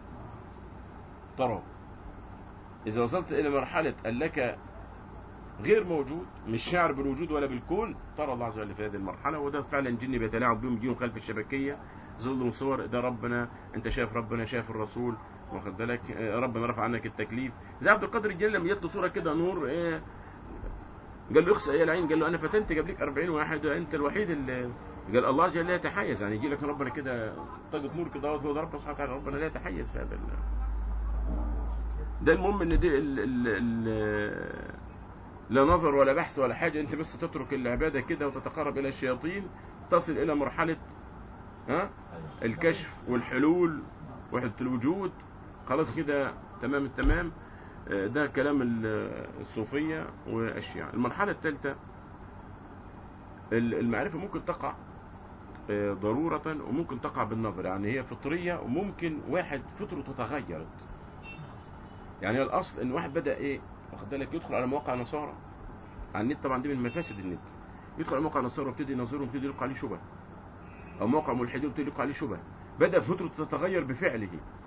تراه اذا وصلت الى مرحله انك غير موجود مش شاعر بالوجود ولا بالكون ترى الله عز وجل في هذه المرحله وده فعلا جن بيتلاعب بهم يجيهم خلف الشبكيه ظلهم صور ده ربنا انت شايف ربنا شايف الرسول واخد بالك آه، ربنا رفع عنك التكليف زي عبد القادر الجيلاني لما جات له صوره كده نور ايه قال له اخسأ يا العين قال له انا فتنت قبلك 40 واحد انت الوحيد اللي قال الله عز وجل لا يتحيز يعني يجي لك ربنا كده طاقه نور كده هو ده ربنا سبحانه وتعالى ربنا لا يتحيز في هذا ال- ده المهم ان دي ال ال ال لا نظر ولا بحث ولا حاجة أنت بس تترك العبادة كده وتتقرب إلى الشياطين تصل إلى مرحلة ها الكشف والحلول وحدة الوجود خلاص كده تمام التمام آه، ده كلام ال- الصوفية والشيعة المرحلة الثالثة ال- المعرفة ممكن تقع آه، ضرورة وممكن تقع بالنظر يعني هي فطرية وممكن واحد فطرته تغيرت يعني هي الأصل إن واحد بدأ إيه واخد بالك يدخل على مواقع نصارى على النت طبعا دي من مفاسد النت يدخل على موقع نصارى ويبتدي ينظرهم ويبتدي يلقى عليه شبه او موقع ملحدين ويبتدي يلقى عليه شبه بدا فطرته تتغير بفعله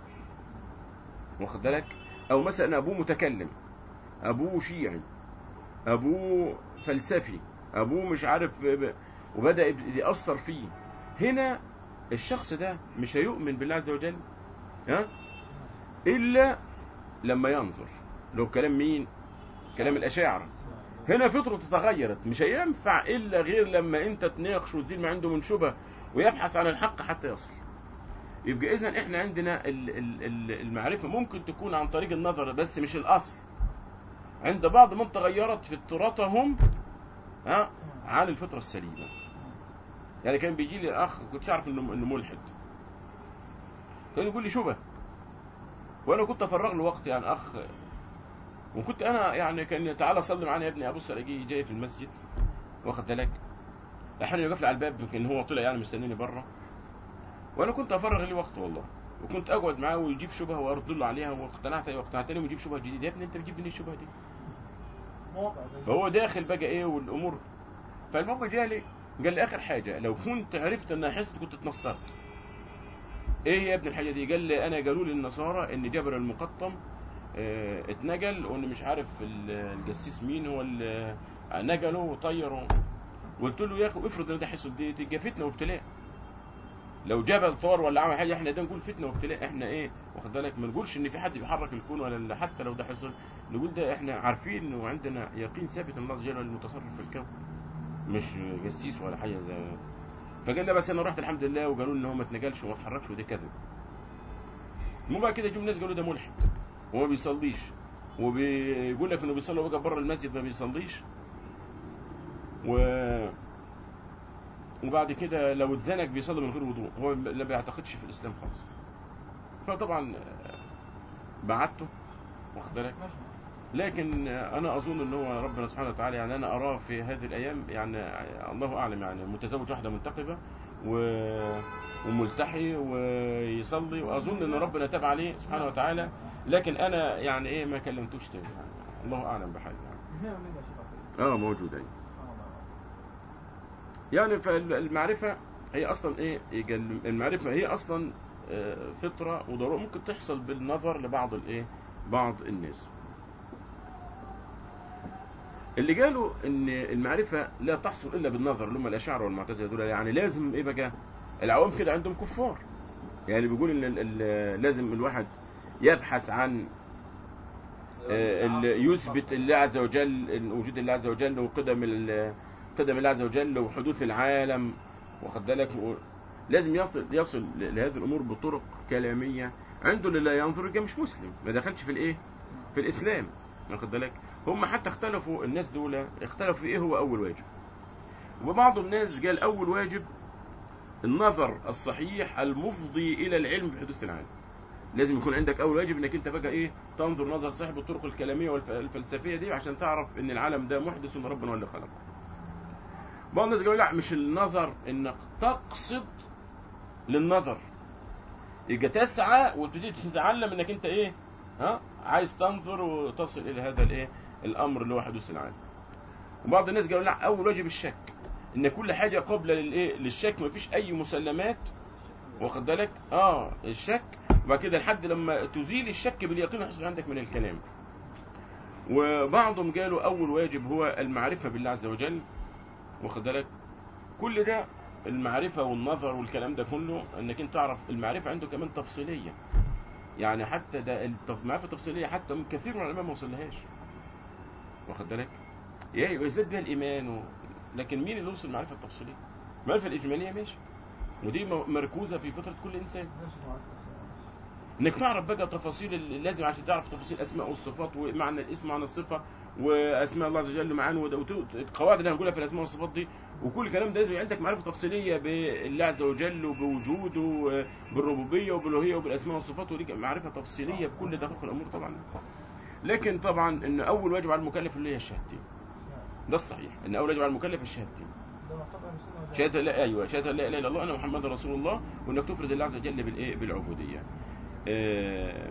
واخد بالك او مثلا ابوه متكلم ابوه شيعي ابوه فلسفي ابوه مش عارف ب- وبدا يب- ياثر فيه هنا الشخص ده مش هيؤمن بالله عز وجل ها الا لما ينظر لو كلام مين كلام الاشاعره هنا فطرته تغيرت مش هينفع الا غير لما انت تناقش وتزيل ما عنده من شبه ويبحث عن الحق حتى يصل يبقى اذا احنا عندنا ال- ال- ال- المعرفه ممكن تكون عن طريق النظر بس مش الاصل عند بعض من تغيرت فطرتهم ها عن الفطره السليمه يعني كان بيجي لي اخ كنتش اعرف انه انه ملحد كان يقول لي شبه وانا كنت افرغ له وقت يعني اخ وكنت انا يعني كان تعالى صلي معانا يا ابني ابص الاقيه جاي في المسجد واخد بالك احيانا يقف لي على الباب يمكن هو طلع يعني مستنيني بره وانا كنت افرغ لي وقت والله وكنت اقعد معاه ويجيب شبهه وارد له عليها واقتنعت واقتنعتني ويجيب شبهه جديده يا ابني انت بتجيب منين الشبهه دي مواقع فهو داخل بقى ايه والامور فالمهم جالي قال لي اخر حاجه لو كنت عرفت ان حست كنت اتنصرت ايه يا ابن الحاجه دي قال لي انا قالوا لي النصارى ان جبل المقطم اه اتنقل وان مش عارف ال- الجسيس مين هو اللي نقله وطيره قلت له يا اخي افرض ان ده حصل دي تبقى فتنه وابتلاء لو جبل طار ولا عمل حاجه احنا ده نقول فتنه وابتلاء احنا ايه واخد بالك ما نقولش ان في حد بيحرك الكون ولا حتى لو ده حصل نقول ده احنا عارفين وعندنا يقين ثابت ان الله عز وجل هو المتصرف في الكون مش جسيس ولا حاجه زي فقال لي بس انا رحت الحمد لله وقالوا لي ان هو ما اتنقلش وما اتحركش وده كذب المهم بعد كده جم ناس قالوا ده ملحد وما بيصليش وبيقول لك انه بيصلي وبقى بره المسجد ما بيصليش و وبعد كده لو اتزنق بيصلي من غير وضوء هو لا بيعتقدش في الاسلام خالص فطبعا بعته واخد بالك ماشي لكن انا اظن ان هو ربنا سبحانه وتعالى يعني انا اراه في هذه الايام يعني الله اعلم يعني متزوج واحده منتقبه و وملتحي ويصلي واظن ان ربنا تاب عليه سبحانه وتعالى لكن انا يعني ايه ما كلمتوش تاني يعني الله اعلم بحاله يعني اثنين من يا شيخ أخي. اه موجود يعني سبحان الله يعني فالمعرفة هي أصلا إيه يجي المعرفة هي أصلا آه، فطرة وضرورة ممكن تحصل بالنظر لبعض الإيه بعض الناس اللي قالوا ان المعرفه لا تحصل الا بالنظر اللي هم الاشاعره والمعتزله دول يعني لازم ايه بقى العوام كده عندهم كفار يعني بيقول ان ال- ال- لازم الواحد يبحث عن آه، ال- يثبت الله عز وجل إن وجود الله عز وجل وقدم ال- قدم الله عز وجل وحدوث العالم واخد بالك و- لازم يصل يصل ل- لهذه الامور بطرق كلاميه عنده اللي لا ينظر يبقى مش مسلم ما دخلش في الايه في الاسلام واخد بالك هم حتى اختلفوا الناس دول اختلفوا في ايه هو اول واجب وبعض الناس قال اول واجب النظر الصحيح المفضي الى العلم بحدوث العالم لازم يكون عندك اول واجب انك انت بقى ايه تنظر نظر صحيح بالطرق الكلاميه والفلسفيه دي عشان تعرف ان العالم ده محدث وان ربنا هو اللي خلقه بعض الناس قالوا لا مش النظر انك تقصد للنظر يبقى تسعى وتبتدي تتعلم انك انت ايه ها عايز تنظر وتصل الى هذا الايه الامر اللي هو حدوث العالم وبعض الناس قالوا لا اول واجب الشك ان كل حاجه قابله للايه للشك مفيش اي مسلمات واخد بالك اه الشك وبعد كده لحد لما تزيل الشك باليقين يحصل عندك من الكلام وبعضهم قالوا اول واجب هو المعرفه بالله عز وجل واخد بالك كل ده المعرفه والنظر والكلام ده كله انك انت تعرف المعرفه عنده كمان تفصيليه يعني حتى ده التف- المعرفه التفصيليه حتى من كثير من العلماء ما وصلهاش واخد بالك يعني ويزداد بها الايمان و... لكن مين اللي وصل المعرفه التفصيليه المعرفه الاجماليه ماشي ودي م- مركوزه في فطره كل انسان ماشي معاك بس. انك تعرف بقى تفاصيل ال- لازم عشان تعرف تفاصيل اسماء والصفات ومعنى الاسم ومعنى الصفه واسماء الله عز وجل معاني وده- وت- القواعد اللي هنقولها في الاسماء والصفات دي وكل الكلام ده لازم يبقى عندك معرفه تفصيليه بالله عز وجل وبوجوده وبالربوبيه وبالالوهيه وبالاسماء والصفات ودي معرفه تفصيليه بكل دقائق الامور طبعا لكن طبعا ان اول واجب على المكلف اللي هي الشهادتين ده الصحيح ان اول واجب على المكلف الشهادتين ده معتقد أهل السنة والجماعة. شهاده لا ايوه شهاده لا اله الا الله ان محمد رسول الله وانك تفرد الله عز وجل بالايه بالعبوديه آه،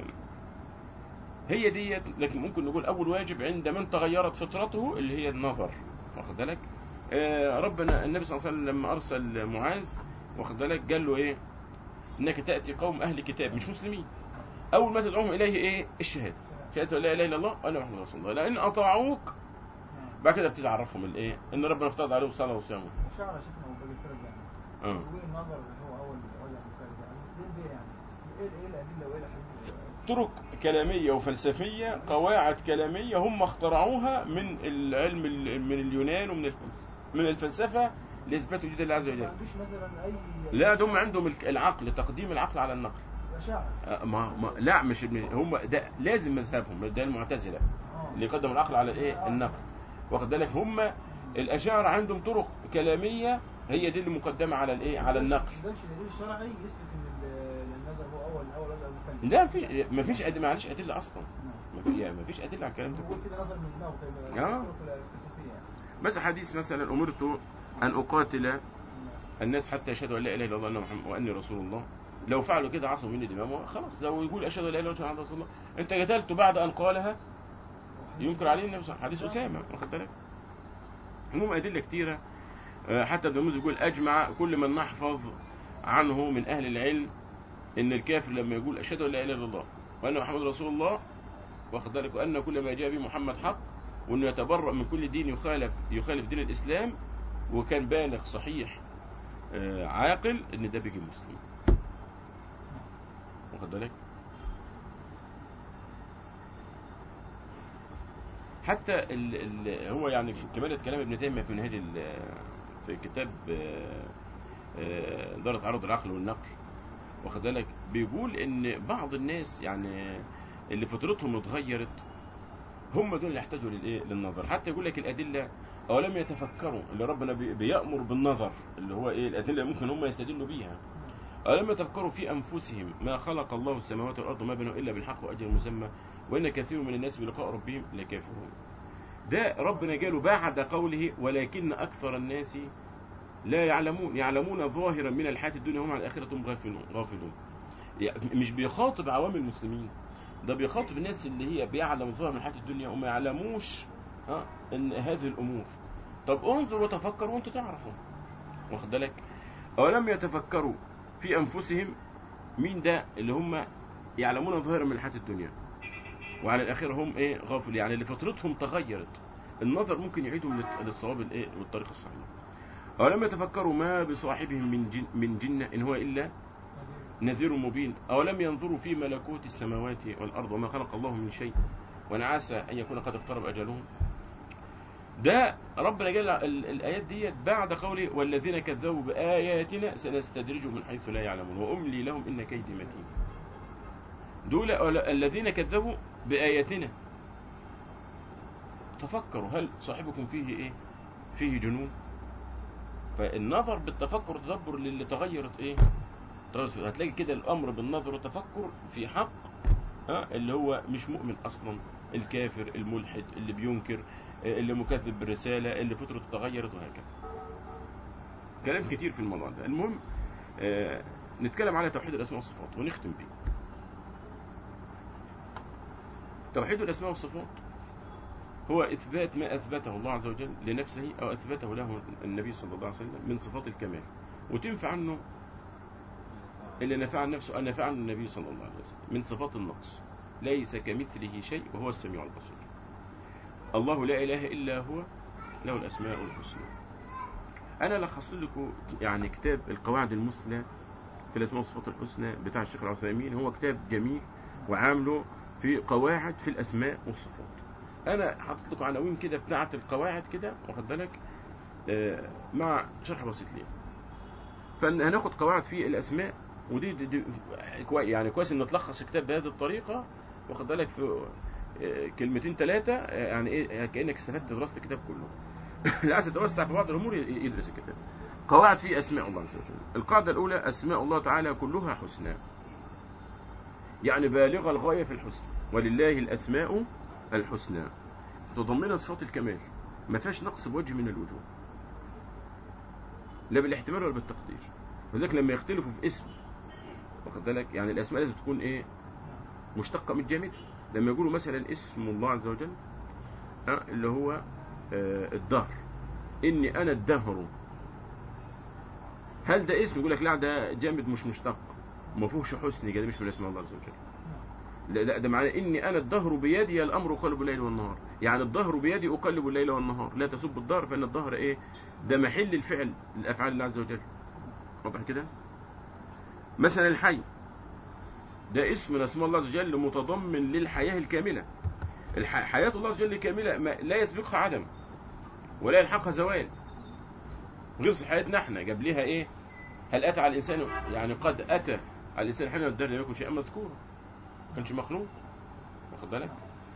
هي ديت لكن ممكن نقول اول واجب عند من تغيرت فطرته اللي هي النظر واخد بالك آه، ربنا النبي صلى الله عليه وسلم لما ارسل معاذ واخد بالك قال له ايه انك تاتي قوم اهل كتاب مش مسلمين اول ما تدعوهم اليه ايه الشهاده شهاده لا اله الا الله وان محمد رسول الله لان اطاعوك بعد كده بتعرفهم الايه ان ربنا افترض عليهم الصلاه والصيام الشعر شفنا وباقي الفرق يعني اه يقول النظر اللي هو اول وجه مختلف يعني المسلمين دي يعني ايه ايه الادله وايه الاحاديث طرق كلامية وفلسفية قواعد كلامية هم اخترعوها من العلم ال- من اليونان ومن الفلسفة من الفلسفة لإثبات وجود الله عز ما وجل عندوش مثلا اي لا ده هم عندهم الك- العقل تقديم العقل على النقل اشاعره آه، ما ما لا مش ابن- هم ده لازم مذهبهم ده المعتزلة اه اللي يقدم العقل على الايه النقل واخد بالك هم الأشاعرة عندهم طرق كلامية هي دي اللي مقدمة على الايه على النقل ده مش الدليل الشرعي يثبت ان ال- النظر هو اول اول وجه المكلف لا في ما فيش أد- معلش أدلة أصلا نعم. ما في يعني ما فيش أدلة على الكلام ده بيقول كده نظر من دماغه طيب آه. الطرق الفلسفيه يعني مثلا حديث مثلا أمرت أن أقاتل الناس. الناس حتى يشهدوا ان لا اله الا الله وأن محمد واني رسول الله لو فعلوا كده عصوا مني دماءهم خلاص لو يقول اشهد ان لا اله الا الله وأن محمد رسول الله انت قتلته بعد ان قالها ينكر عليه النبي صلى الله عليه وسلم حديث اسامه واخد بالك المهم ادله كتيره آه، حتى ابن موسى يقول اجمع كل من نحفظ عنه من اهل العلم ان الكافر لما يقول اشهد ان لا اله الا الله وان محمد رسول الله واخد بالك وان كل ما جاء به محمد حق وانه يتبرأ من كل دين يخالف يخالف دين الاسلام وكان بالغ صحيح آه، عاقل ان ده بيجي مسلم واخد بالك حتى ال ال هو يعني في كمالة كلام ابن تيمية في نهاية ال- في كتاب آه، آه، إدارة عرض العقل والنقل واخد بالك بيقول ان بعض الناس يعني اللي فطرتهم اتغيرت هم دول اللي يحتاجوا للايه للنظر حتى يقول لك الادله اولم يتفكروا اللي ربنا بي- بيامر بالنظر اللي هو ايه الادله اللي ممكن هم يستدلوا بيها ألم يتفكروا في أنفسهم ما خلق الله السماوات والأرض وما بينهما إلا بالحق وأجل مسمى وإن كثير من الناس بلقاء ربهم لكافرون ده ربنا قاله بعد قوله ولكن أكثر الناس لا يعلمون يعلمون ظاهرا من الحياة الدنيا هم عن الآخرة هم غافلون غافلون يعني مش بيخاطب عوام المسلمين ده بيخاطب الناس اللي هي بيعلم ظاهر من الحياة الدنيا وما يعلموش ها ان هذه الامور طب انظر وتفكر وانت تعرفوا واخد بالك اولم يتفكروا في انفسهم مين ده اللي هم يعلمون ظاهرا من الحياة الدنيا وعلى الاخره هم ايه غافل يعني اللي فطرتهم تغيرت النظر ممكن يعيدهم للت- للصواب الايه والطريق الصحيح أولم يتفكروا ما بصاحبهم من جن من جنة إن هو إلا نذير مبين أولم ينظروا في ملكوت السماوات والأرض وما خلق الله من شيء وأن عسى أن يكون قد اقترب أجلهم ده ربنا جل ال- الآيات ديت بعد قوله والذين كذبوا بآياتنا سنستدرجهم من حيث لا يعلمون وأملي لهم إن كيدي متين دول أول- الذين كذبوا بآياتنا تفكروا هل صاحبكم فيه إيه فيه جنون فالنظر بالتفكر والتدبر اللي تغيرت إيه تغيرت فيه. هتلاقي كده الأمر بالنظر والتفكر في حق ها اللي هو مش مؤمن أصلا الكافر الملحد اللي بينكر اللي مكذب بالرسالة اللي فطرته تغيرت وهكذا كلام كتير في الموضوع ده المهم آه نتكلم على توحيد الأسماء والصفات ونختم بيه توحيد الأسماء والصفات هو إثبات ما أثبته الله عز وجل لنفسه أو أثبته له النبي صلى الله عليه وسلم من صفات الكمال وتنفع عنه اللي نفع عن نفسه أن نفع عنه النبي صلى الله عليه وسلم من صفات النقص ليس كمثله شيء وهو السميع البصير الله لا إله إلا هو له الأسماء الحسنى أنا لخصت لكم يعني كتاب القواعد المثلى في الأسماء والصفات الحسنى بتاع الشيخ العثيمين هو كتاب جميل وعامله في قواعد في الأسماء والصفات أنا حاطط لكم عناوين كده بتاعة القواعد كده واخد بالك آه، مع شرح بسيط ليه فهناخد قواعد في الأسماء ودي دي دي كوي يعني كويس ان نتلخص الكتاب بهذه الطريقه واخد بالك في آه، كلمتين ثلاثه يعني ايه كانك استفدت دراسه الكتاب كله اللي عايز يتوسع في بعض الامور ي- يدرس الكتاب قواعد في اسماء الله عز وجل القاعده الاولى اسماء الله تعالى كلها حسنى يعني بالغه الغايه في الحسن ولله الاسماء الحسنى تضمن صفات الكمال ما فيهاش نقص بوجه من الوجوه لا بالاحتمال ولا بالتقدير ولذلك لما يختلفوا في اسم واخد بالك يعني الاسماء لازم تكون ايه مشتقه من جامد لما يقولوا مثلا اسم الله عز وجل آه، اللي هو آه، الدهر اني انا الدهر هل ده اسم يقول لك لا ده جامد مش مشتق ما فيهوش حسن كده مش من اسماء الله عز وجل لا لا ده معناه اني انا الدهر بيدي الامر اقلب الليل والنهار يعني الدهر بيدي اقلب الليل والنهار لا تسب الدهر فان الدهر ايه ده محل الفعل الافعال الله عز وجل واضح كده مثلا الحي ده اسم من اسماء الله عز وجل متضمن للحياه الكامله الح- حياه الله عز وجل كامله ما لا يسبقها عدم ولا يلحقها زوال غير حياتنا احنا جاب ليها ايه هل اتى على الانسان يعني قد اتى على الانسان حين الدهر لم يكن شيئا مذكورا ما كانش مخلوق واخد بالك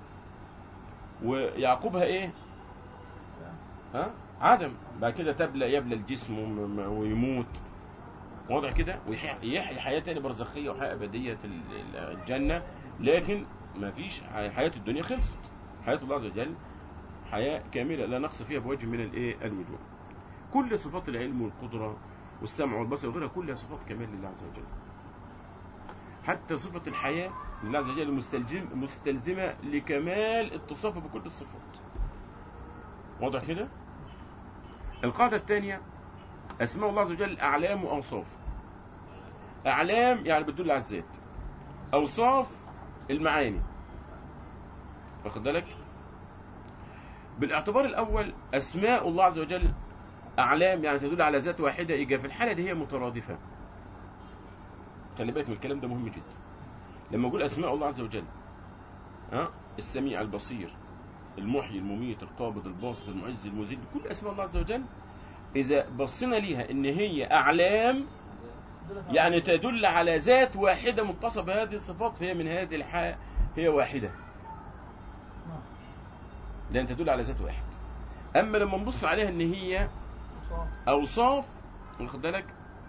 ويعقوبها ايه ها عدم بعد كده تبلى يبلى الجسم وم- م- ويموت واضح كده ويحيي يحيي حياه تاني برزخيه وحياه ابديه في ال- ال- الجنه لكن ما فيش ح- حياه الدنيا خلصت حياه الله عز وجل حياه كامله لا نقص فيها بوجه من الايه الوجوه كل صفات العلم والقدره والسمع والبصر وغيرها كلها صفات كمال لله عز وجل حتى صفة الحياة لله عز وجل مستلزم مستلزمة لكمال اتصافه بكل الصفات واضح كده القاعدة الثانية أسماء الله عز وجل أعلام وأوصاف أعلام يعني بتدل على الذات أوصاف المعاني واخد بالك بالاعتبار الأول أسماء الله عز وجل أعلام يعني تدل على ذات واحدة يبقى في الحالة دي هي مترادفة خلي بالك من الكلام ده مهم جدا لما اقول اسماء الله عز وجل ها السميع البصير المحيي المميت القابض الباسط المعز المذل كل اسماء الله عز وجل اذا بصينا ليها ان هي اعلام يعني تدل على ذات واحده متصفه بهذه الصفات فهي من هذه الحال هي واحده نعم. لان تدل على ذات واحد اما لما نبص عليها ان هي وصاف. اوصاف واخد بالك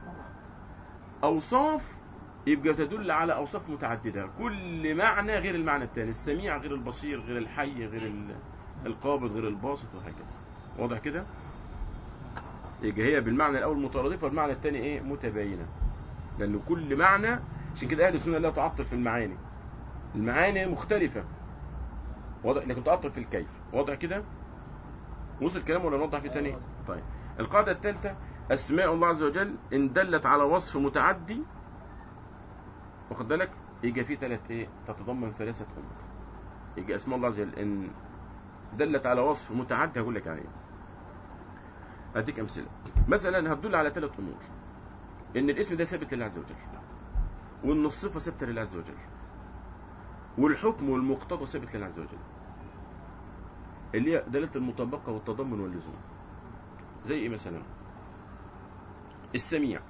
اوصاف يبقى تدل على اوصاف متعدده كل معنى غير المعنى الثاني السميع غير البصير غير الحي غير ال- القابض غير الباسط وهكذا واضح كده يبقى هي بالمعنى الاول مترادفه والمعنى الثاني ايه متباينه لان كل معنى عشان كده اهل السنه لا تعطل في المعاني المعاني مختلفه واضح لكن تعطل في الكيف واضح كده وصل الكلام ولا نوضح فيه تاني طيب القاعده الثالثه اسماء الله عز وجل ان دلت على وصف متعدي واخد بالك يجي فيه ثلاث ايه تتضمن ثلاثه امور يجي اسماء الله عز وجل ان دلت على وصف متعدي هقول لك عليه اديك امثله مثلا هتدل على ثلاث امور ان الاسم ده ثابت لله عز وجل وان الصفه ثابته لله عز وجل والحكم والمقتضى ثابت لله عز وجل اللي هي دلاله المطابقه والتضمن واللزوم زي ايه مثلا السميع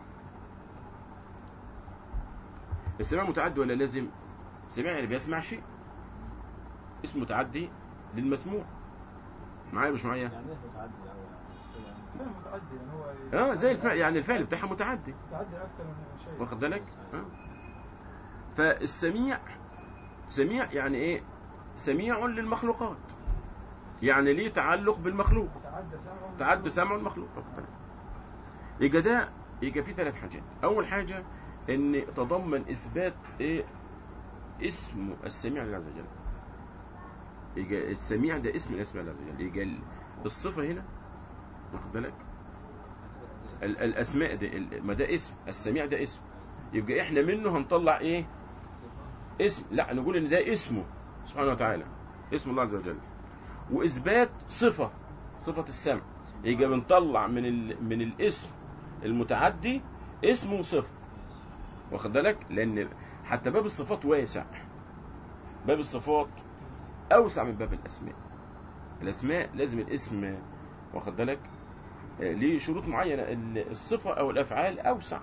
السميع متعدي ولا لازم سميع يعني بيسمع شيء اسم متعدي للمسموع معايا مش معايا يعني ايه متعدي الاول كده يعني. فعل متعدي يعني هو اه زي الفعل يعني الفعل بتاعها متعدي متعدي اكثر من شيء واخد بالك آه. فالسميع سميع يعني ايه سميع للمخلوقات يعني ليه تعلق بالمخلوق تعدى سمعه تعدى سمع المخلوق واخد بالك يبقى ده يبقى في ثلاث حاجات اول حاجه ان تضمن اثبات ايه اسم السميع لله عز وجل يبقى السميع ده اسم من اسماء الله عز وجل يبقى ال- الصفه هنا واخد بالك ال- الاسماء ده ال- ما ده اسم السميع ده اسم يبقى احنا منه هنطلع ايه اسم لا نقول ان ده اسمه سبحانه وتعالى اسم الله عز وجل واثبات صفه صفه السمع يبقى بنطلع من ال... من الاسم المتعدي اسم وصفه واخد بالك لان حتى باب الصفات واسع باب الصفات اوسع من باب الاسماء الاسماء لازم الاسم واخد بالك آه، ليه شروط معينه ال- الصفه او الافعال اوسع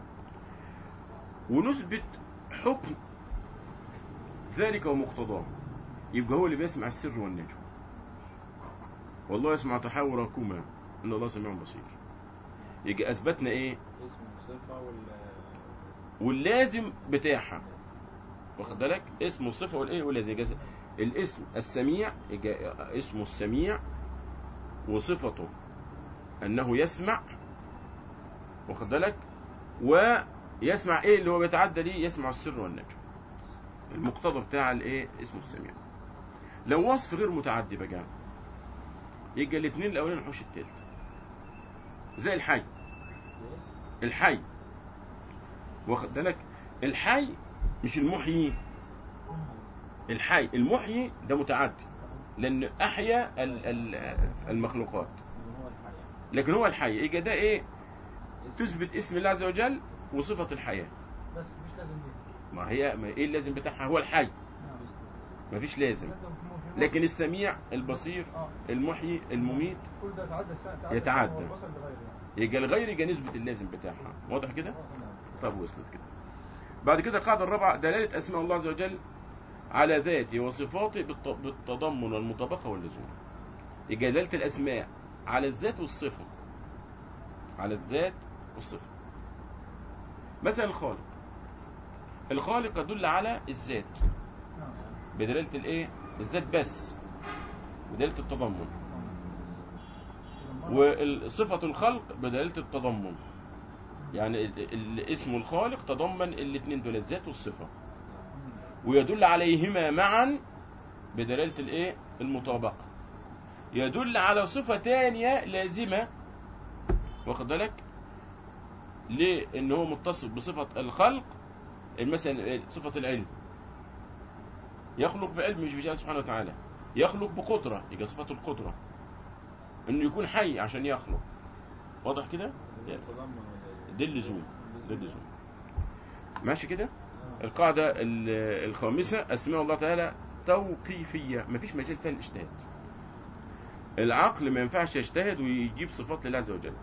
ونثبت حكم ذلك ومقتضاه يبقى هو اللي بيسمع السر والنجوى والله يسمع تحاوركما ان الله سميع بصير يبقى اثبتنا ايه اسم الصفة وال واللازم بتاعها واخد بالك اسمه الصفه والايه واللازم يبقى الاسم السميع يبقى اسمه السميع وصفته انه يسمع واخد بالك ويسمع ايه اللي هو بيتعدى ليه يسمع السر والنجوى المقتضى بتاع الايه اسمه السميع لو وصف غير متعدي بقى يبقى الاثنين الاولين نحوش التالت زي الحي الحي واخد بالك الحي مش المحيي الحي المحيي ده متعدي لان احيا ال- ال- المخلوقات اللي هو الحي يعني. لكن هو الحي يبقى ده ايه اسم- تثبت اسم الله عز وجل وصفه الحياه بس مش لازم دي ما هي ما ايه اللازم بتاعها هو الحي نعم ما فيش لازم لازم يكون في لكن السميع البصير اه المحيي المميت كل ده تعدى السنة يتعدى. السنة والبصر بغير يعني يبقى الغير يبقى نسبه اللازم بتاعها واضح كده اه تمام طب وصلت كده بعد كده القاعده الرابعه دلاله اسماء الله عز وجل على ذاته وصفاته بالت- بالتضمن والمطابقه واللزوم يبقى دلاله الاسماء على الذات والصفه على الذات والصفه مثلا الخالق الخالق يدل على الذات نعم بدلاله الايه الذات بس بدلاله التضمن وصفه الخلق بدلاله التضمن يعني ال- ال- اسم الخالق تضمن الاثنين دول الذات والصفه ويدل عليهما معا بدلالة الايه المطابقة يدل على صفة تانية لازمة واخد بالك ليه ان هو متصف بصفة الخلق مثلا صفة العلم يخلق بعلم مش بجاه سبحانه وتعالى يخلق بقدرة يبقى صفة القدرة انه يكون حي عشان يخلق واضح كده التضمن ولا- ده اللزوم ده اللزوم ماشي كده القاعدة ال- الخامسة أسماء الله تعالى توقيفية مفيش مجال فيها الاجتهاد العقل ما ينفعش يجتهد ويجيب صفات لله عز وجل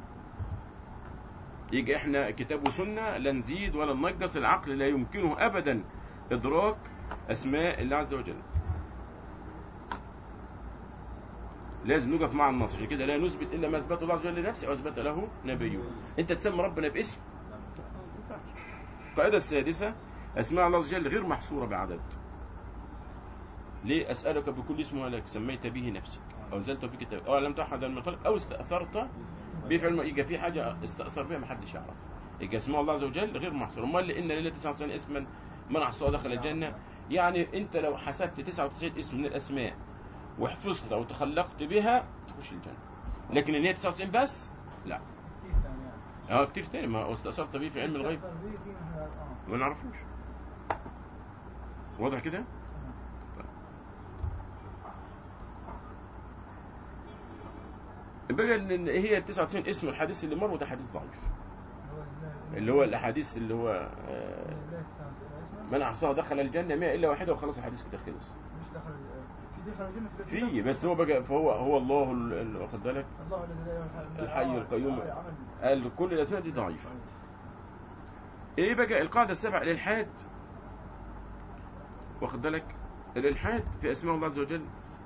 يجي احنا كتاب وسنة لا نزيد ولا ننقص العقل لا يمكنه أبدا إدراك أسماء الله عز وجل لازم نقف مع النص عشان كده لا نثبت إلا ما أثبته الله عز وجل لنفسه أو أثبت له نبيه أنت تسمى ربنا باسم القاعدة السادسة أسماء الله عز وجل غير محصورة بعدد ليه أسألك بكل اسم هو لك سميت به نفسك أو أنزلته في كتابك أو علمت أحدا من خلق أو استأثرت به في علم يجي في حاجة استأثر بها ما حدش يعرف يجي أسماء الله عز وجل غير محصورة أمال لأن لله 99 اسما من أحصاها دخل الجنة يعني أنت لو حسبت 99 اسم من الأسماء وحفظتها وتخلقت بها تخش الجنة لكن إن هي 99 بس لا كيف يعني يعني اه كتير تاني ما هو استأثرت به في علم الغيب استأثر به في منها- اه ما نعرفوش واضح كده بقى ان إن هي 99 اسم الحديث اللي مر وده حديث ضعيف هو الله- اللي هو الاحاديث اللي هو آه، الله تسعة اسمه من احصاها دخل الجنه 100 الا واحده وخلاص الحديث كده خلص مش دخل في دخل الجنة في الجنة. في بس هو بقى فهو هو الله ال- ال- واخد بالك الله الذي لا اله الا الحي هو. القيوم. آه، عمل. قال كل الاسماء دي ضعيف ايه بقى القاعده السابعه الالحاد واخد بالك الالحاد في اسماء الله عز وجل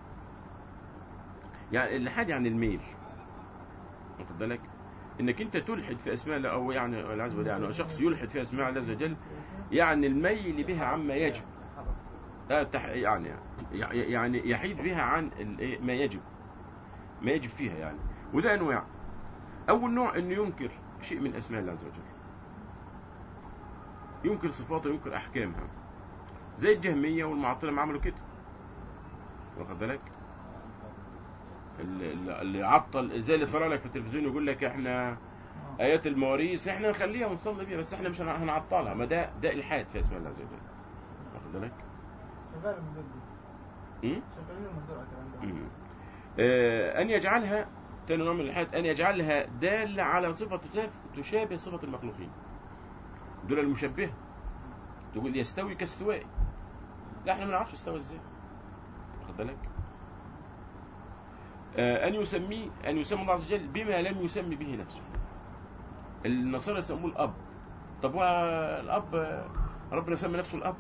يعني الالحاد يعني الميل واخد بالك انك انت تلحد في اسماء الله او يعني والعياذ بالله يعني شخص يلحد في اسماء الله عز وجل يعني الميل بها عما يجب آه تح- يعني يعني يحيد بها عن الإيه؟ ما يجب ما يجب فيها يعني وده انواع اول نوع انه ينكر شيء من اسماء الله عز وجل ينكر صفاته ينكر احكامها زي الجهميه والمعطله ما عملوا كده واخد بالك اللي- اللي اللي عطل زي اللي طلع لك في التلفزيون يقول لك احنا آه. ايات المواريث احنا نخليها ونصلي بيها بس احنا مش هن- هنعطلها ما ده ده الحاد في اسماء الله عز وجل واخد بالك شغال من دول دي. م? شغالين من دول على الكلام ده مم. آه، أن يجعلها تاني نوع من الإلحاد أن يجعلها دالة على صفة تساف- تشابه صفة المخلوقين دول المشبهة تقول يستوي كاستوائي لا احنا ما نعرفش استوى ازاي واخد بالك آه، أن يسميه أن يسمى الله عز وجل بما لم يسمي به نفسه النصارى يسموه الأب طب والأب آه، ربنا سمى نفسه الأب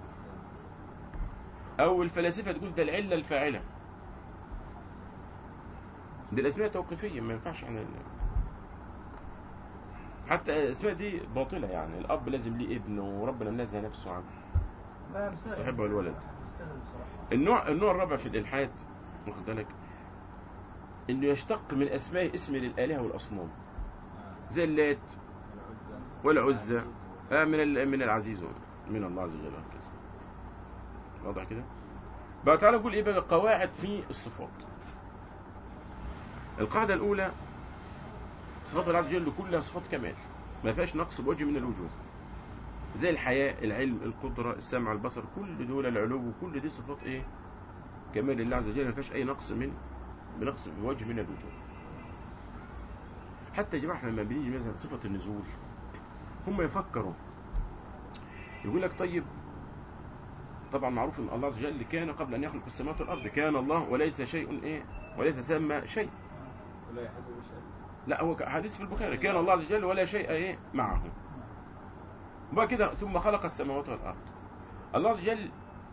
أو الفلاسفة تقول ده العلة الفاعلة دي الاسماء توقيفيه ما ينفعش احنا حتى الاسماء دي باطله يعني الاب لازم ليه ابن وربنا منزه نفسه عنه لا مستغرب. الصاحب والولد. مستغرب بصراحة النوع النوع الرابع في الالحاد واخد بالك انه يشتق من اسماء اسم للالهه والاصنام زي اللات والعزى آه من ال- من العزيز من الله عز وجل وهكذا واضح كده بقى تعالى نقول ايه بقى قواعد في الصفات القاعده الاولى صفات الله عز وجل كلها صفات كمال ما فيهاش نقص بوجه من الوجوه زي الحياة العلم القدرة السمع البصر كل دول العلو كل دي صفات ايه كمال لله عز وجل ما فيهاش اي نقص من بنقص بوجه من الوجوه حتى يا جماعه احنا لما بنيجي مثلا صفة النزول هم يفكروا يقول لك طيب طبعا معروف ان الله عز وجل كان قبل ان يخلق السماوات والارض كان الله وليس شيء ايه وليس سمى شيء ولا يحب بشيء لا هو حديث في البخاري كان الله عز وجل ولا شيء ايه معه وبعد كده ثم خلق السماوات والارض الله عز وجل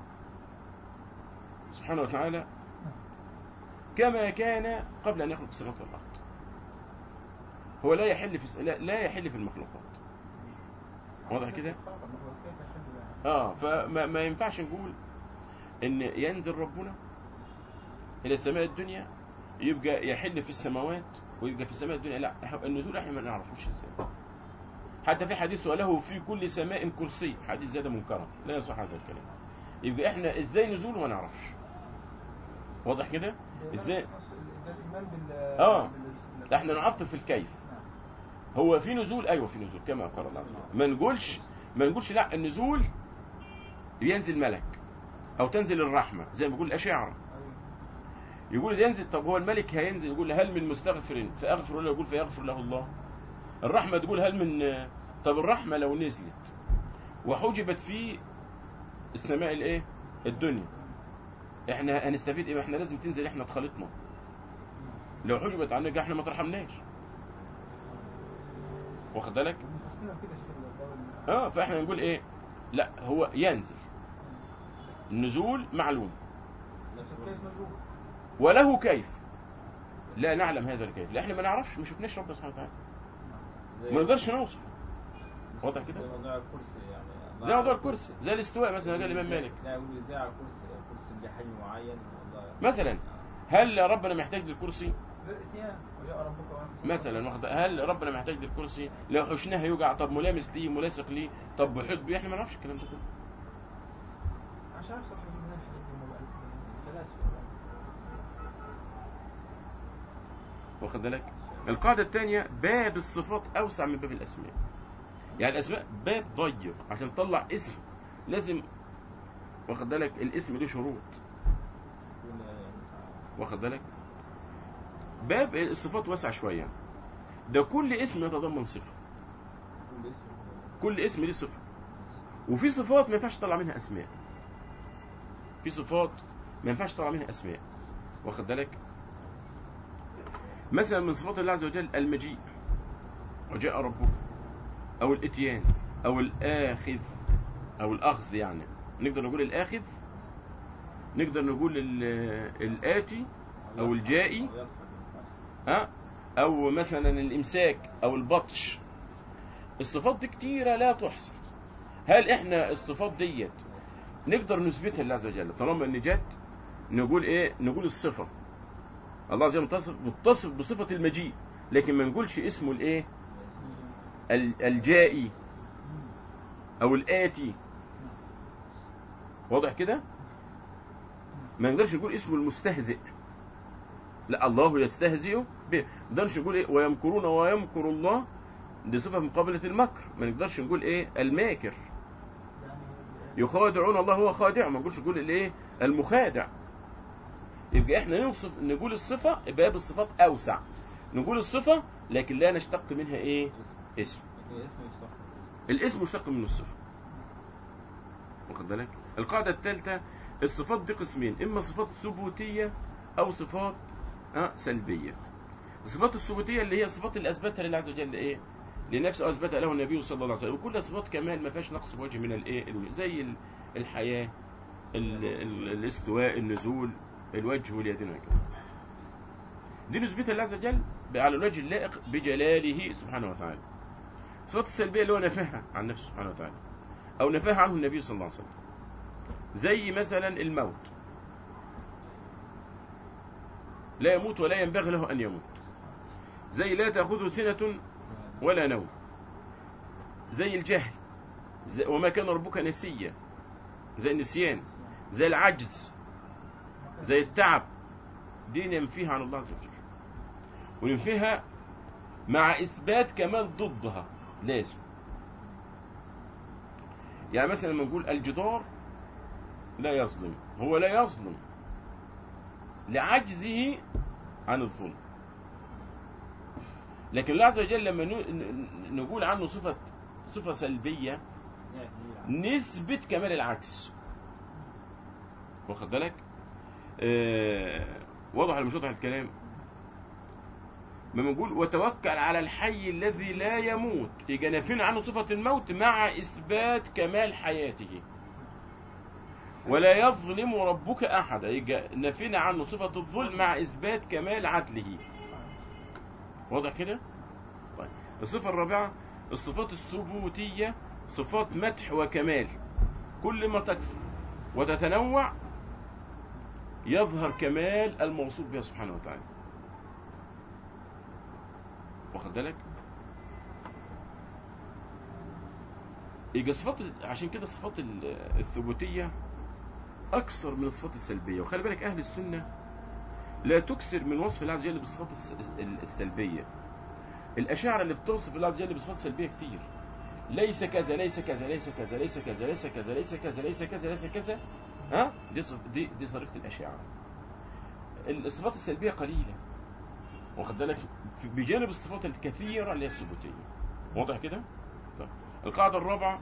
سبحانه وتعالى كما كان قبل ان يخلق السماوات والارض هو لا يحل في لا, لا يحل في المخلوقات واضح كده خلق المخلوق كيف يحل يعني؟ اه فما ما ينفعش نقول ان ينزل ربنا الى السماء الدنيا يبقى يحل في السماوات ويبقى في السماء الدنيا لا إح- النزول احنا ما نعرفوش ازاي حتى في حديث وله في كل سماء كرسي حديث زاد منكرا لا يصح هذا الكلام يبقى احنا ازاي نزول ما نعرفش واضح كده ازاي ده الايمان بال آه. بال- ده احنا نعطل في الكيف نعم. هو في نزول ايوه في نزول كما قال الله عز وجل ما نقولش ما نقولش لا النزول ينزل ملك او تنزل الرحمه زي ما بيقول الاشاعره أيوة. يقول ينزل طب هو الملك هينزل يقول هل من مستغفر فاغفر له يقول فيغفر له الله الرحمه تقول هل من طب الرحمه لو نزلت وحجبت في السماء الايه الدنيا احنا هنستفيد ايه احنا لازم تنزل احنا اتخلطنا لو حجبت عنك احنا ما ترحمناش واخد بالك المفسرين كده شكل الدولة اه فاحنا نقول ايه لا هو ينزل النزول معلوم نفس كيف مجهول وله كيف لا نعلم هذا الكيف لا احنا ما نعرفش ما شفناش ربنا سبحانه وتعالى زي- ما نقدرش نوصف واضح كده؟ زي موضوع الكرسي يعني زي موضوع الكرسي زي الاستواء مثلا قال الامام مالك لا يقول ازاي على الكرسي الكرسي اللي حجم معين والله مثلا هل ربنا محتاج للكرسي زي الاتيان وجاء ربك وأنت مثلا واخد هل ربنا محتاج للكرسي لو حشناها يوجع طب ملامس ليه ملاصق ليه طب بحيط بيه احنا ما نعرفش الكلام ده كله عشان أفصل من الحاجات دي هم بقى الفلاسفة واخد بالك القاعده الثانيه باب الصفات اوسع من باب الاسماء يعني الاسماء باب ضيق عشان تطلع اسم لازم واخد بالك الاسم له شروط يكون واخد بالك باب الصفات واسع شويه ده كل اسم يتضمن صفه كل اسم كل اسم ليه صفه وفي صفات ما ينفعش تطلع منها اسماء في صفات ما ينفعش تطلع منها اسماء واخد بالك مثلا من صفات الله عز وجل المجيء وجاء ربك او الاتيان او الاخذ او الاخذ يعني نقدر نقول الاخذ نقدر نقول ال- الاتي او الجائي أو يضحك. ها او مثلا الامساك او البطش الصفات دي كتيره لا تحصى هل احنا الصفات ديت نقدر نثبتها لله عز وجل طالما ان جت نقول ايه نقول الصفه الله عز وجل متصف متصف بصفه المجيء لكن ما نقولش اسمه الايه ال- الجائي او الاتي واضح كده ما نقدرش نقول اسمه المستهزئ لا الله يستهزئ به ما نقدرش نقول ايه ويمكرون ويمكر الله دي صفه مقابله المكر ما نقدرش نقول ايه الماكر يعني يخادعون الله هو خادع ما نقولش نقول الايه المخادع يبقى احنا نوصف نقول الصفه يبقى باب الصفات اوسع نقول الصفه لكن لا نشتق منها ايه اسم لكن الاسم يشتق الاسم مشتق منه الصفه واخد بالك القاعده الثالثه الصفات دي قسمين اما صفات ثبوتيه او صفات آه سلبيه الصفات الثبوتيه اللي هي الصفات اللي اثبتها لله عز وجل ايه لنفسه اثبتها له النبي صلى الله عليه وسلم وكلها صفات كمال ما فيهاش نقص بوجه من الايه ال- زي ال- الحياه ال- ال- الاستواء النزول الوجه واليدين وكده دي نثبتها لله عز وجل على الوجه اللائق بجلاله سبحانه وتعالى الصفات السلبيه اللي هو نفاها عن نفسه سبحانه وتعالى او نفاها عنه النبي صلى الله عليه وسلم زي مثلا الموت لا يموت ولا ينبغي له ان يموت زي لا تاخذه سنه ولا نوم زي الجهل زي وما كان ربك نسيا زي النسيان زي العجز زي التعب دي ننفيها عن الله عز وجل وننفيها مع إثبات كمال ضدها لازم يعني مثلا لما نقول الجدار لا يظلم هو لا يظلم لعجزه عن الظلم لكن الله عز وجل لما ن- ن- نقول عنه صفة صفة سلبية نثبت كمال العكس واخد بالك آه واضح ولا مش واضح الكلام لما نقول وتوكل على الحي الذي لا يموت يبقى نافين عنه صفة الموت مع إثبات كمال حياته ولا يظلم ربك أحدا يبقى نافين عنه صفة الظلم مع إثبات كمال عدله واضح كده؟ طيب الصفة الرابعة الصفات الثبوتية صفات مدح وكمال كل ما تكثر وتتنوع يظهر كمال الموصوف بها سبحانه وتعالى واخد بالك يبقى صفات عشان كده الصفات ال- الثبوتية أكثر من الصفات السلبية وخلي بالك أهل السنة لا تكثر من وصف الله عز وجل بالصفات الس- السلبية الأشاعرة اللي بتوصف الله عز وجل بصفات سلبية كتير ليس كذا ليس كذا ليس كذا ليس كذا ليس كذا ليس كذا ليس كذا ليس كذا ها دي صف دي دي طريقة الأشاعرة الصفات السلبية قليلة واخد بالك في- بجانب الصفات الكثيرة اللي هي الثبوتية واضح كده؟ طيب. القاعدة الرابعة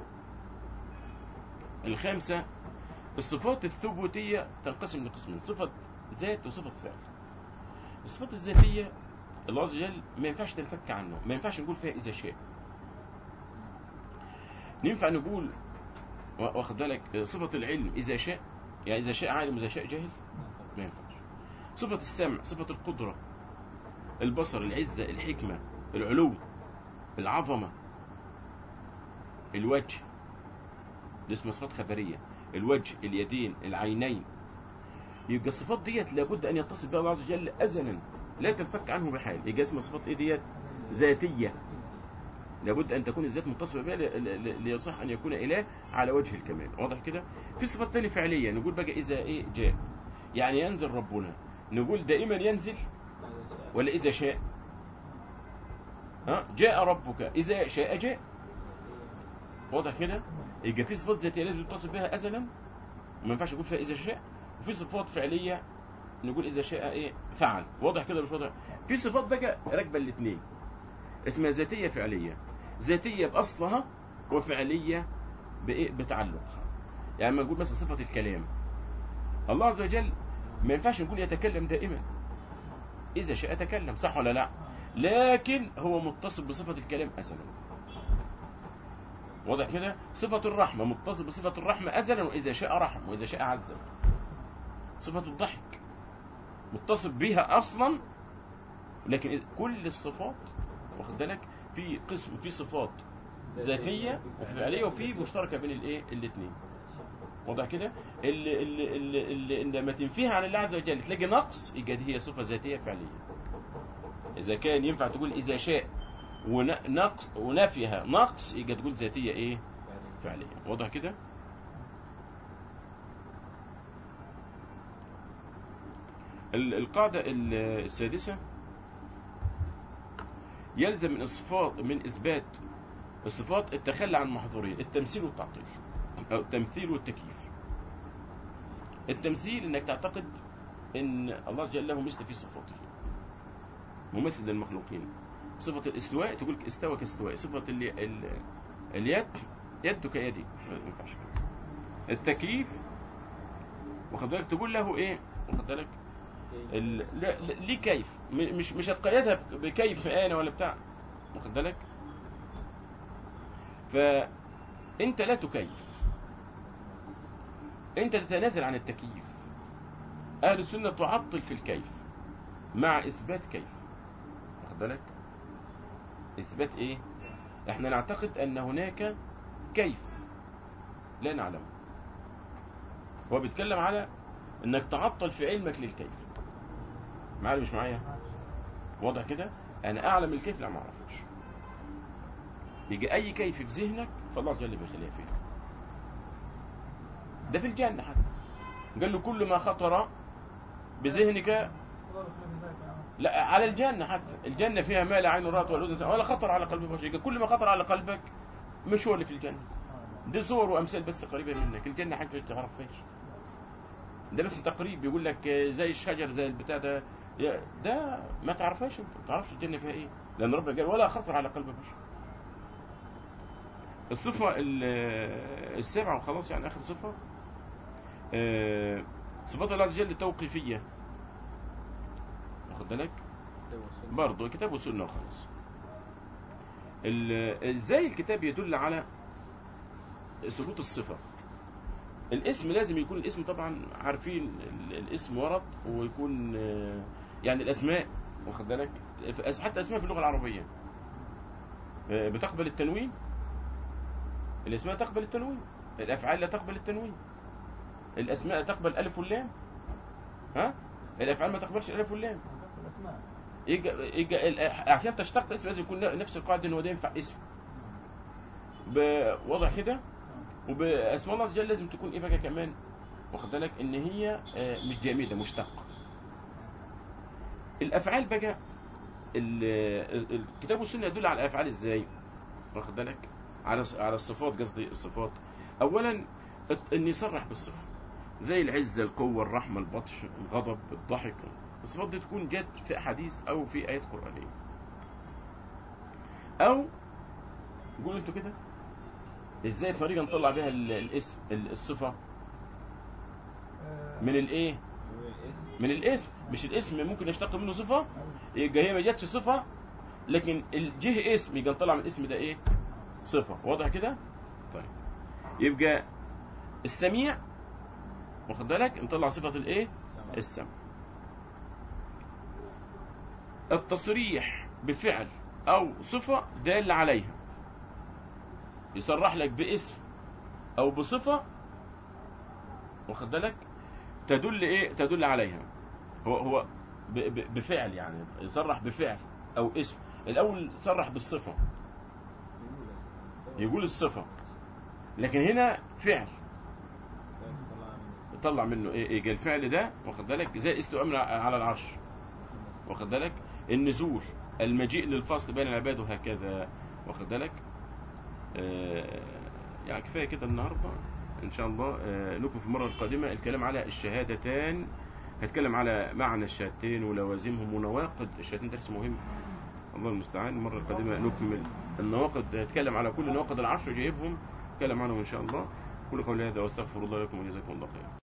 الخامسة الصفات الثبوتية تنقسم لقسمين صفة ذات وصفة فعل الصفات الذاتية الله عز وجل ما ينفعش تنفك عنه ما ينفعش نقول فيها إذا شاء ينفع نقول وا- واخد بالك صفة العلم إذا شاء يعني إذا شاء عالم وإذا شاء جاهل ما ينفعش صفة السمع صفة القدرة البصر العزة الحكمة العلو العظمة الوجه دي اسمها صفات خبرية الوجه اليدين العينين يبقى الصفات ديت لابد ان يتصف بها الله عز وجل ازلا لا تنفك عنه بحال يبقى اسمها صفات ايه ديت ذاتيه لابد ان تكون الذات متصفه بها ل- ل- ليصح ان يكون اله على وجه الكمال واضح كده في صفات تانية فعليه نقول بقى اذا ايه جاء يعني ينزل ربنا نقول دائما ينزل ولا اذا شاء ها جاء ربك اذا شاء جاء واضح كده يبقى في صفات ذاتيه لازم يتصف بها ازلا وما ينفعش يقول فيها اذا شاء وفي صفات فعليه نقول اذا شاء ايه فعل واضح كده مش واضح في صفات بقى راكبه الاثنين اسمها ذاتيه فعليه ذاتيه باصلها وفعليه بايه بتعلقها يعني لما نقول مثلا صفه الكلام الله عز وجل ما ينفعش نقول يتكلم دائما اذا شاء تكلم صح ولا لا لكن هو متصف بصفه الكلام ازلا واضح كده صفه الرحمه متصف بصفه الرحمه ازلا واذا شاء رحم واذا شاء عذب صفه الضحك متصف بها اصلا لكن كل الصفات واخد بالك في قسم في صفات ذاتيه وفي فعليه وفي مشتركه بين الايه الاثنين واضح كده اللي اللي اللي, اللي اللي لما تنفيها عن الله عز وجل تلاقي نقص يبقى دي هي صفه ذاتيه فعليه اذا كان ينفع تقول اذا شاء ونقص ونفيها نقص يبقى تقول ذاتيه ايه فعليه واضح كده ال- القاعده ال- السادسه يلزم من الصفات من اثبات الصفات التخلي عن محظورين التمثيل والتعطيل او التمثيل والتكييف التمثيل انك تعتقد ان الله جل له مثل في صفاته ممثل للمخلوقين صفة الاستواء تقول استوى كاستواء صفة ال... ال... اليد يد كيدي ما ينفعش كده. التكييف واخد بالك تقول له ايه واخد بالك ال... لا... لا... ليه كيف م- مش مش هتقيدها بكيف انا ولا بتاع واخد بالك فانت لا تكيف انت تتنازل عن التكييف اهل السنه تعطل في الكيف مع اثبات كيف واخد بالك اثبات ايه احنا نعتقد ان هناك كيف لا نعلمه هو بيتكلم على انك تعطل في علمك للكيف معايا مش معايا واضح كده انا اعلم الكيف لا ما اعرفوش يجي اي كيف في ذهنك فالله عز وجل بيخليها فيه ده في الجنه حتى قال له كل ما خطر بذهنك الله بخلاف ذلك يا عم. لا على الجنة حتى الجنة فيها ما لا عين رأت ولا أذن سمعت ولا خطر على قلب بشر كل ما خطر على قلبك مش هو اللي في الجنة دي صور وأمثال بس قريبة منك الجنة حاجة ما تعرفهاش ده بس تقريب بيقول لك زي الشجر زي البتاع ده يا- ده ما تعرفهاش انت ما تعرفش الجنة فيها ايه لأن ربنا قال ولا خطر على قلب بشر الصفة ال- السابعة وخلاص يعني آخر صفة آه، صفات الله عز وجل التوقيفية واخد بالك برضه كتاب وسنة وخلاص ال- ازاي الكتاب يدل على ثبوت الصفة الاسم لازم يكون الاسم طبعا عارفين ال- الاسم ورد ويكون آه، يعني الاسماء واخد بالك في- حتى اسماء في اللغة العربية آه، بتقبل التنوين الاسماء تقبل التنوين الافعال لا تقبل التنوين الاسماء تقبل الف واللام ها الافعال ما تقبلش الالف واللام الاسماء يجي يجي ال- عشان تشتق اسم لازم يكون نفس القاعده ان هو ده ينفع اسم بوضع كده وباسماء الله عز وجل لازم تكون ايه بقى كمان واخد بالك ان هي آه، مش جامده مشتقه الافعال بقى ال- ال- الكتاب والسنه يدل على الافعال ازاي واخد بالك على على الصفات قصدي الصفات اولا الت- ان يصرح بالصفه زي العزه القوه الرحمه البطش الغضب الضحك الصفات دي تكون جت في احاديث او في ايات قرانيه او قولوا انتوا كده ازاي طريقه نطلع بيها ال- الاسم ال- الصفه آه، من الايه من الاسم مش الاسم ممكن يشتق منه صفه يبقى هي ما جاتش صفه لكن الجه اسم يبقى نطلع من الاسم ده ايه صفه واضح كده طيب يبقى السميع واخد بالك نطلع صفه الايه السمع التصريح بفعل او صفه دال عليها يصرح لك باسم او بصفه واخد بالك تدل ايه تدل عليها هو هو ب- ب- بفعل يعني يصرح بفعل او اسم الاول صرح بالصفه يقول الصفه لكن هنا فعل طلع منه ايه ايه جاء الفعل ده واخد بالك زي استواء من على العرش واخد بالك النزول المجيء للفصل بين العباد وهكذا واخد بالك آه يعني كفايه كده النهارده ان شاء الله آه لكم في المره القادمه الكلام على الشهادتان هتكلم على معنى الشهادتين ولوازمهم ونواقض الشهادتين درس مهم الله المستعان المرة القادمة نكمل النواقض هتكلم على كل نواقض العشر جايبهم نتكلم عنهم إن شاء الله كل قول هذا واستغفر الله لكم وجزاكم الله خيرا